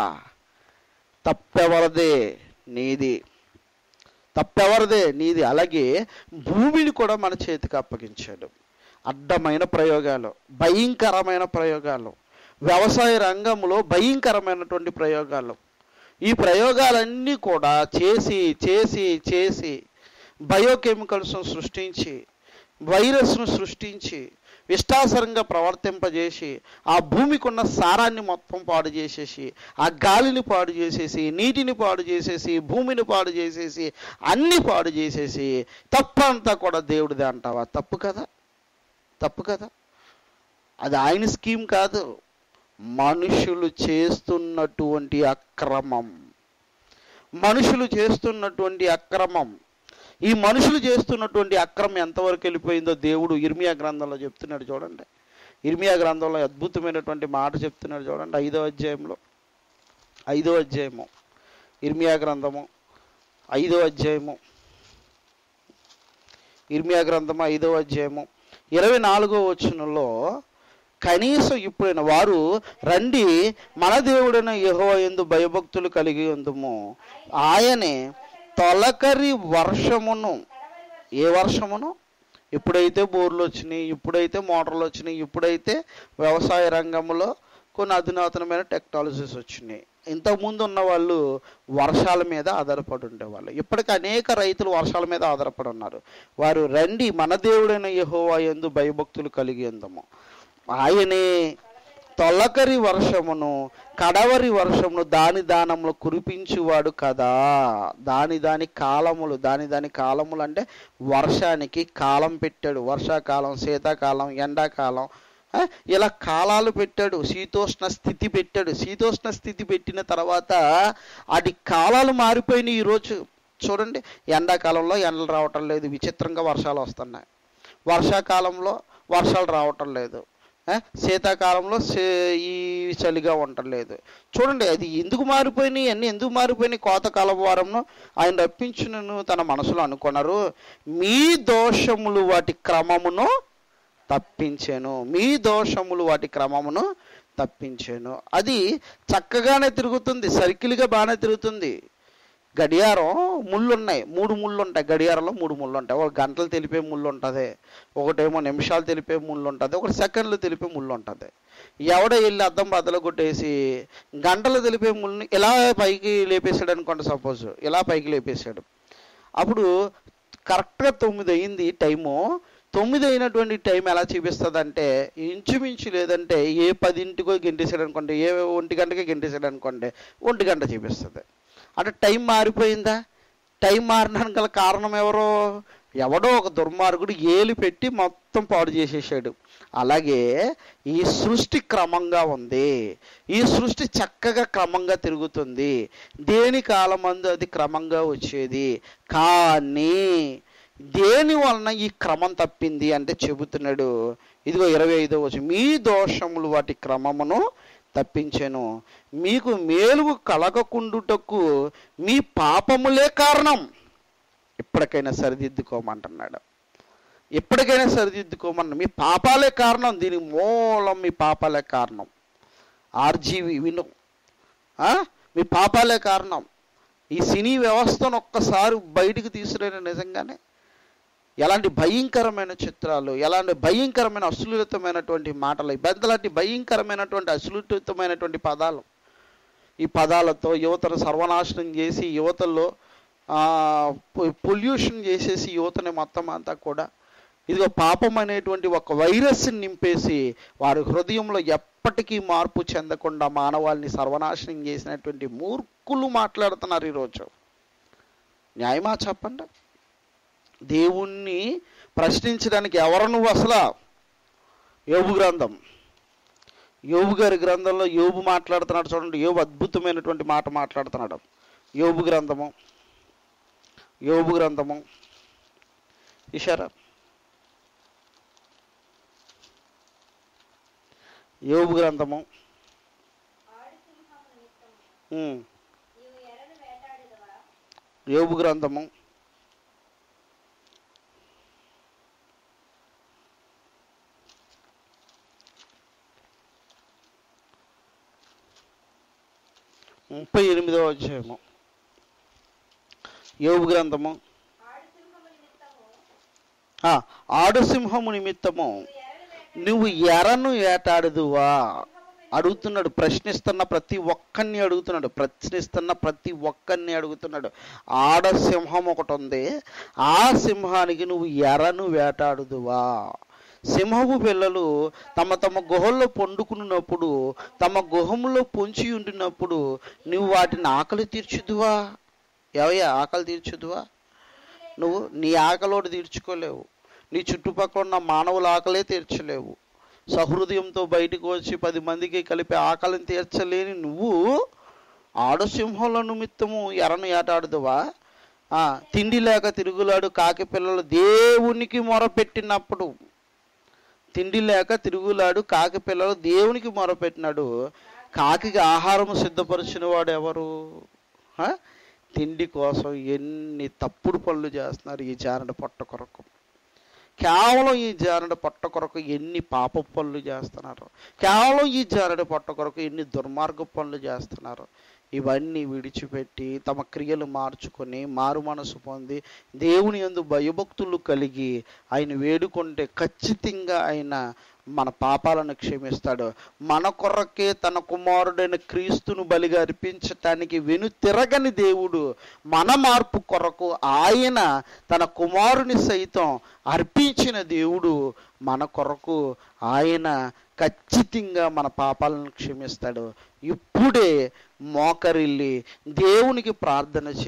తప్పెవరదే నీది తప్పెవరిదే నీది అలాగే భూమిని కూడా మన చేతికి అప్పగించాడు అడ్డమైన ప్రయోగాలు భయంకరమైన ప్రయోగాలు వ్యవసాయ రంగంలో భయంకరమైనటువంటి ప్రయోగాలు ఈ ప్రయోగాలన్నీ కూడా చేసి చేసి చేసి బయోకెమికల్స్ను సృష్టించి వైరస్ను సృష్టించి ఇష్టాసరంగా ప్రవర్తింపజేసి ఆ భూమికి ఉన్న సారాన్ని మొత్తం పాడు చేసేసి ఆ గాలిని పాడు చేసేసి నీటిని పాడు చేసేసి భూమిని పాడు చేసేసి అన్ని పాడు చేసేసి తప్పంతా కూడా దేవుడిదే అంటావా తప్పు కదా తప్పు కదా అది ఆయన స్కీమ్ కాదు మనుషులు చేస్తున్నటువంటి అక్రమం మనుషులు చేస్తున్నటువంటి అక్రమం ఈ మనుషులు చేస్తున్నటువంటి అక్రమం ఎంతవరకు వెళ్ళిపోయిందో దేవుడు ఇర్మియా గ్రంథంలో చెప్తున్నాడు చూడండి ఇర్మియా గ్రంథంలో అద్భుతమైనటువంటి మాట చెప్తున్నాడు చూడండి ఐదో అధ్యాయంలో ఐదో అధ్యాయము ఇర్మియా గ్రంథము ఐదో అధ్యాయము ఇర్మియా గ్రంథము ఐదో అధ్యాయము ఇరవై నాలుగో వచనంలో కనీసం ఇప్పుడైన వారు రండి మన దేవుడైన యెహోవా యందు భయభక్తులు కలిగి ఉందము ఆయనే తొలకరి వర్షమును ఏ వర్షమును ఇప్పుడైతే బోర్లు వచ్చినాయి ఇప్పుడైతే మోటార్లు వచ్చినాయి ఇప్పుడైతే వ్యవసాయ రంగంలో కొన్ని అధునాతనమైన టెక్నాలజీస్ వచ్చినాయి ఇంతకుముందు ఉన్న వాళ్ళు వర్షాల మీద ఆధారపడి ఉండేవాళ్ళు ఇప్పటికి అనేక రైతులు వర్షాల మీద ఆధారపడి ఉన్నారు వారు రండి మన దేవుడైన యెహోవా యందు భయభక్తులు కలిగి ఉందము ఆయనే తొలకరి వర్షమును కడవరి వర్షమును దాని దానములు కురిపించువాడు కదా దాని దాని కాలములు దాని దాని కాలములు అంటే వర్షానికి కాలం పెట్టాడు వర్షాకాలం శీతాకాలం ఎండాకాలం ఆ, ఇలా కాలాలు పెట్టాడు శీతోష్ణ స్థితి పెట్టాడు శీతోష్ణ స్థితి పెట్టిన తర్వాత అది కాలాలు మారిపోయినాయి ఈరోజు చూడండి ఎండాకాలంలో ఎండలు రావటం లేదు విచిత్రంగా వర్షాలు వస్తున్నాయి వర్షాకాలంలో వర్షాలు రావటం లేదు ఆ, శీతాకాలంలో సే- ఈ చలిగా ఉండటం లేదు చూడండి అది ఎందుకు మారిపోయినాయి అన్నీ ఎందుకు మారిపోయినాయి కోతకాలం వారంలో ఆయన రప్పించునను తన మనసులో అనుకున్నారు మీ దోషములు వాటి క్రమమును తప్పించాను మీ దోషములు వాటి క్రమమును తప్పించాను అది చక్కగానే తిరుగుతుంది సర్కిల్గా బాగానే తిరుగుతుంది గడియారం ముళ్ళు ఉన్నాయి మూడు ముళ్ళు ఉంటాయి గడియారంలో మూడు ముళ్ళు ఉంటాయి ఒక గంటలు తెలిపే ముళ్ళు ఉంటుంది ఒకటేమో నిమిషాలు తెలిపే ముళ్ళు ఉంటుంది ఒకటి సెకండ్లు తెలిపే ముళ్ళు ఉంటుంది ఎవడో వెళ్ళి అద్దం బద్దలు కొట్టేసి గంటలు తెలిపే ముళ్ళని ఇలా పైకి లేపేశాడు అనుకోండి సపోజ్ ఇలా పైకి లేపేశాడు అప్పుడు కరెక్ట్గా తొమ్మిది అయింది టైము తొమ్మిది అయినటువంటి టైం ఎలా చూపిస్తుంది అంటే ఇంచుమించు లేదంటే ఏ పదింటికో గెంటేసాడు అనుకోండి ఏ ఒంటి గంటకి గెంటేసాడు అనుకోండి ఒంటి గంట చూపిస్తుంది అంటే టైం మారిపోయిందా టైం మారడానికి గల కారణం ఎవరో ఎవడో ఒక దుర్మార్గుడు ఏలు పెట్టి మొత్తం పాడు చేసేసాడు అలాగే ఈ సృష్టి క్రమంగా ఉంది ఈ సృష్టి చక్కగా క్రమంగా తిరుగుతుంది దేని కాలమందు అది క్రమంగా వచ్చేది కానీ దేని వలన ఈ క్రమం తప్పింది అంటే చెబుతున్నాడు ఇదిగో ఇరవై ఐదో వచ్చి మీ దోషములు వాటి క్రమమును తప్పించాను మీకు మేలుగు కలగకుండుటకు మీ పాపములే కారణం ఇప్పటికైనా సరిదిద్దుకోమంటున్నాడు ఎప్పటికైనా సరిదిద్దుకోమన్న మీ పాపాలే కారణం దీనికి మూలం మీ పాపాలే కారణం ఆర్జీవి విను ఆ? మీ పాపాలే కారణం ఈ సినీ వ్యవస్థను ఒక్కసారి బయటికి తీసుకురైన నిజంగానే ఎలాంటి భయంకరమైన చిత్రాలు ఎలాంటి భయంకరమైన అశ్లీలతమైనటువంటి మాటలు పెద్దలాంటి భయంకరమైనటువంటి అశ్లీలతమైనటువంటి పదాలు ఈ పదాలతో యువతను సర్వనాశనం చేసి యువతలో పొల్యూషన్ చేసేసి యువతని మొత్తం అంతా కూడా ఇదిగో పాపం అనేటువంటి ఒక వైరస్ని నింపేసి వారి హృదయంలో ఎప్పటికీ మార్పు చెందకుండా మానవాళిని సర్వనాశనం చేసినటువంటి మూర్ఖులు మాట్లాడుతున్నారు ఈరోజు న్యాయమా చెప్పండి దేవుణ్ణి ప్రశ్నించడానికి ఎవరు నువ్వు అసలు యోబు గ్రంథం యోబు గారి గ్రంథంలో యోబు మాట్లాడుతున్నాడు చూడండి యోబు అద్భుతమైనటువంటి మాట మాట్లాడుతున్నాడు యోబు గ్రంథము యోబు గ్రంథము ఇషారా యోబు గ్రంథము ఉమ్. యోబు గ్రంథము ముప్పై ఎనిమిదవ అధ్యాయము యోబు గ్రంథము ఆ, ఆడుసింహము నిమిత్తము నువ్వు ఎరను ఏటాడుదువా అడుగుతున్నాడు ప్రశ్నిస్తున్న ప్రతి ఒక్కరిని అడుగుతున్నాడు ప్రశ్నిస్తున్న ప్రతి ఒక్కరిని అడుగుతున్నాడు ఆడ సింహం ఒకటి ఉంది ఆ సింహానికి నువ్వు ఎరను వేటాడుదువా సింహపు పిల్లలు తమ తమ గుహల్లో పండుకున్నప్పుడు తమ గుహంలో పొంచి ఉంటున్నప్పుడు నువ్వు వాటిని ఆకలి తీర్చుదువా ఏవయ్యా ఆకలి తీర్చుదువా నువ్వు నీ ఆకలోడు తీర్చుకోలేవు నీ చుట్టుపక్కల ఉన్న మానవుల ఆకలే తీర్చలేవు సహృదయంతో బయటకు వచ్చి పది మందికి కలిపి ఆకలిని తీర్చలేని నువ్వు ఆడసింహంల నిమిత్తము ఎరను ఏటాడుదువా ఆ, తిండి లేక తిరుగులాడు కాకి పిల్లలు దేవునికి మొరపెట్టినప్పుడు తిండి లేక తిరుగులాడు కాకి పిల్లలు దేవునికి మొరపెట్టినాడు కాకికి ఆహారం సిద్ధపరిచిన వాడు ఎవరు ఆ? తిండి కోసం ఎన్ని తప్పుడు పనులు చేస్తున్నారు ఈ జానడ పొట్ట కొరకు కేవలం ఈ జానడ పొట్ట కొరకు ఎన్ని పాప పనులు చేస్తున్నారు కేవలం ఈ జానడ పొట్ట కొరకు ఎన్ని దుర్మార్గ పనులు చేస్తున్నారు ఇవన్నీ విడిచిపెట్టి తమ క్రియలు మార్చుకొని మారు మనసు పొంది దేవుని యందు భయభక్తులు కలిగి ఆయన వేడుకుంటే ఖచ్చితంగా ఆయన మన పాపాలను క్షమిస్తాడు మన కొరకే తన కుమారుడైన క్రీస్తును బలిగా అర్పించటానికి వెను తిరగని దేవుడు మన మార్పు కొరకు ఆయన తన కుమారుని సైతం అర్పించిన దేవుడు మన కొరకు ఆయన ఖచ్చితంగా మన పాపాలను క్షమిస్తాడు ఇప్పుడే మోకరిల్లి దేవునికి ప్రార్థన చేయి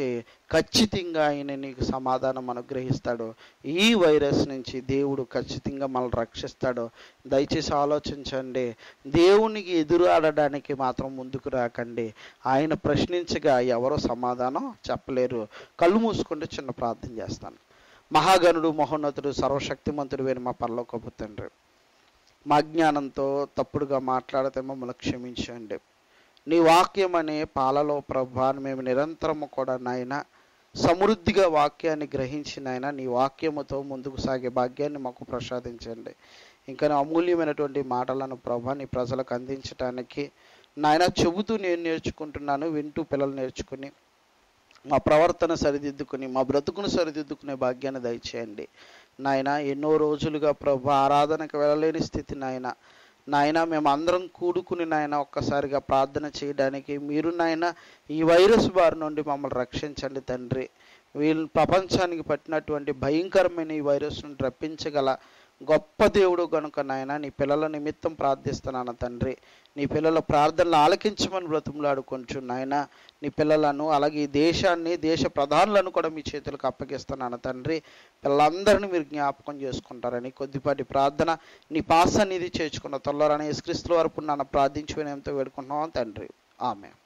ఖచ్చితంగా ఆయన నీకు సమాధానం అనుగ్రహిస్తాడు ఈ వైరస్ నుంచి దేవుడు ఖచ్చితంగా మనల్ని రక్షిస్తాడు దయచేసి ఆలోచించండి దేవునికి ఎదురు ఆడడానికి మాత్రం ముందుకు రాకండి ఆయన ప్రశ్నించగా ఎవరో సమాధానం చెప్పలేరు కళ్ళు మూసుకుంటే చిన్న ప్రార్థన చేస్తాను మహాగణుడు మహోన్నతుడు సర్వశక్తిమంతుడు వేరు మా పరలోకపు తండ్రి మా జ్ఞానంతో తప్పుడుగా మాట్లాడితే మమ్మల్ని క్షమించండి నీ వాక్యం అనే పాలలో ప్రభాని మేము నిరంతరము కూడా నాయన సమృద్ధిగా వాక్యాన్ని గ్రహించి నాయన నీ వాక్యముతో ముందుకు సాగే భాగ్యాన్ని మాకు ప్రసాదించండి ఇంకా అమూల్యమైనటువంటి మాటలను ప్రభా నీ ప్రజలకు అందించడానికి నాయన చెబుతూ నేను నేర్చుకుంటున్నాను వింటూ పిల్లలు నేర్చుకుని మా ప్రవర్తన సరిదిద్దుకుని మా బ్రతుకును సరిదిద్దుకునే భాగ్యాన్ని దయచేయండి నాయన ఎన్నో రోజులుగా ప్రభు ఆరాధనకు వెళ్ళలేని స్థితి నాయన నాయన మేము అందరం కూడుకుని నాయన ఒక్కసారిగా ప్రార్థన చేయడానికి మీరు నాయన ఈ వైరస్ బారి నుండి మమ్మల్ని రక్షించండి తండ్రి వీళ్ళు ప్రపంచానికి పట్టినటువంటి భయంకరమైన ఈ వైరస్ నుండి రప్పించగల గొప్ప దేవుడు కనుక నాయన నీ పిల్లల నిమిత్తం ప్రార్థిస్తున్నాను తండ్రి నీ పిల్లల ప్రార్థనలు ఆలకించమని బ్రతుములాడుకొంచు నాయన నీ పిల్లలను అలాగే ఈ దేశాన్ని దేశ ప్రధానులను కూడా మీ చేతులకు అప్పగిస్తున్నాను తండ్రి పిల్లలందరినీ మీరు జ్ఞాపకం చేసుకుంటారని కొద్దిపాటి ప్రార్థన నీ పాస అనేది చేర్చుకున్న తొల్లరని యేసుక్రీస్తుల వరకు నన్ను ప్రార్థించి వినయంతో వేడుకుంటున్నాం తండ్రి ఆమె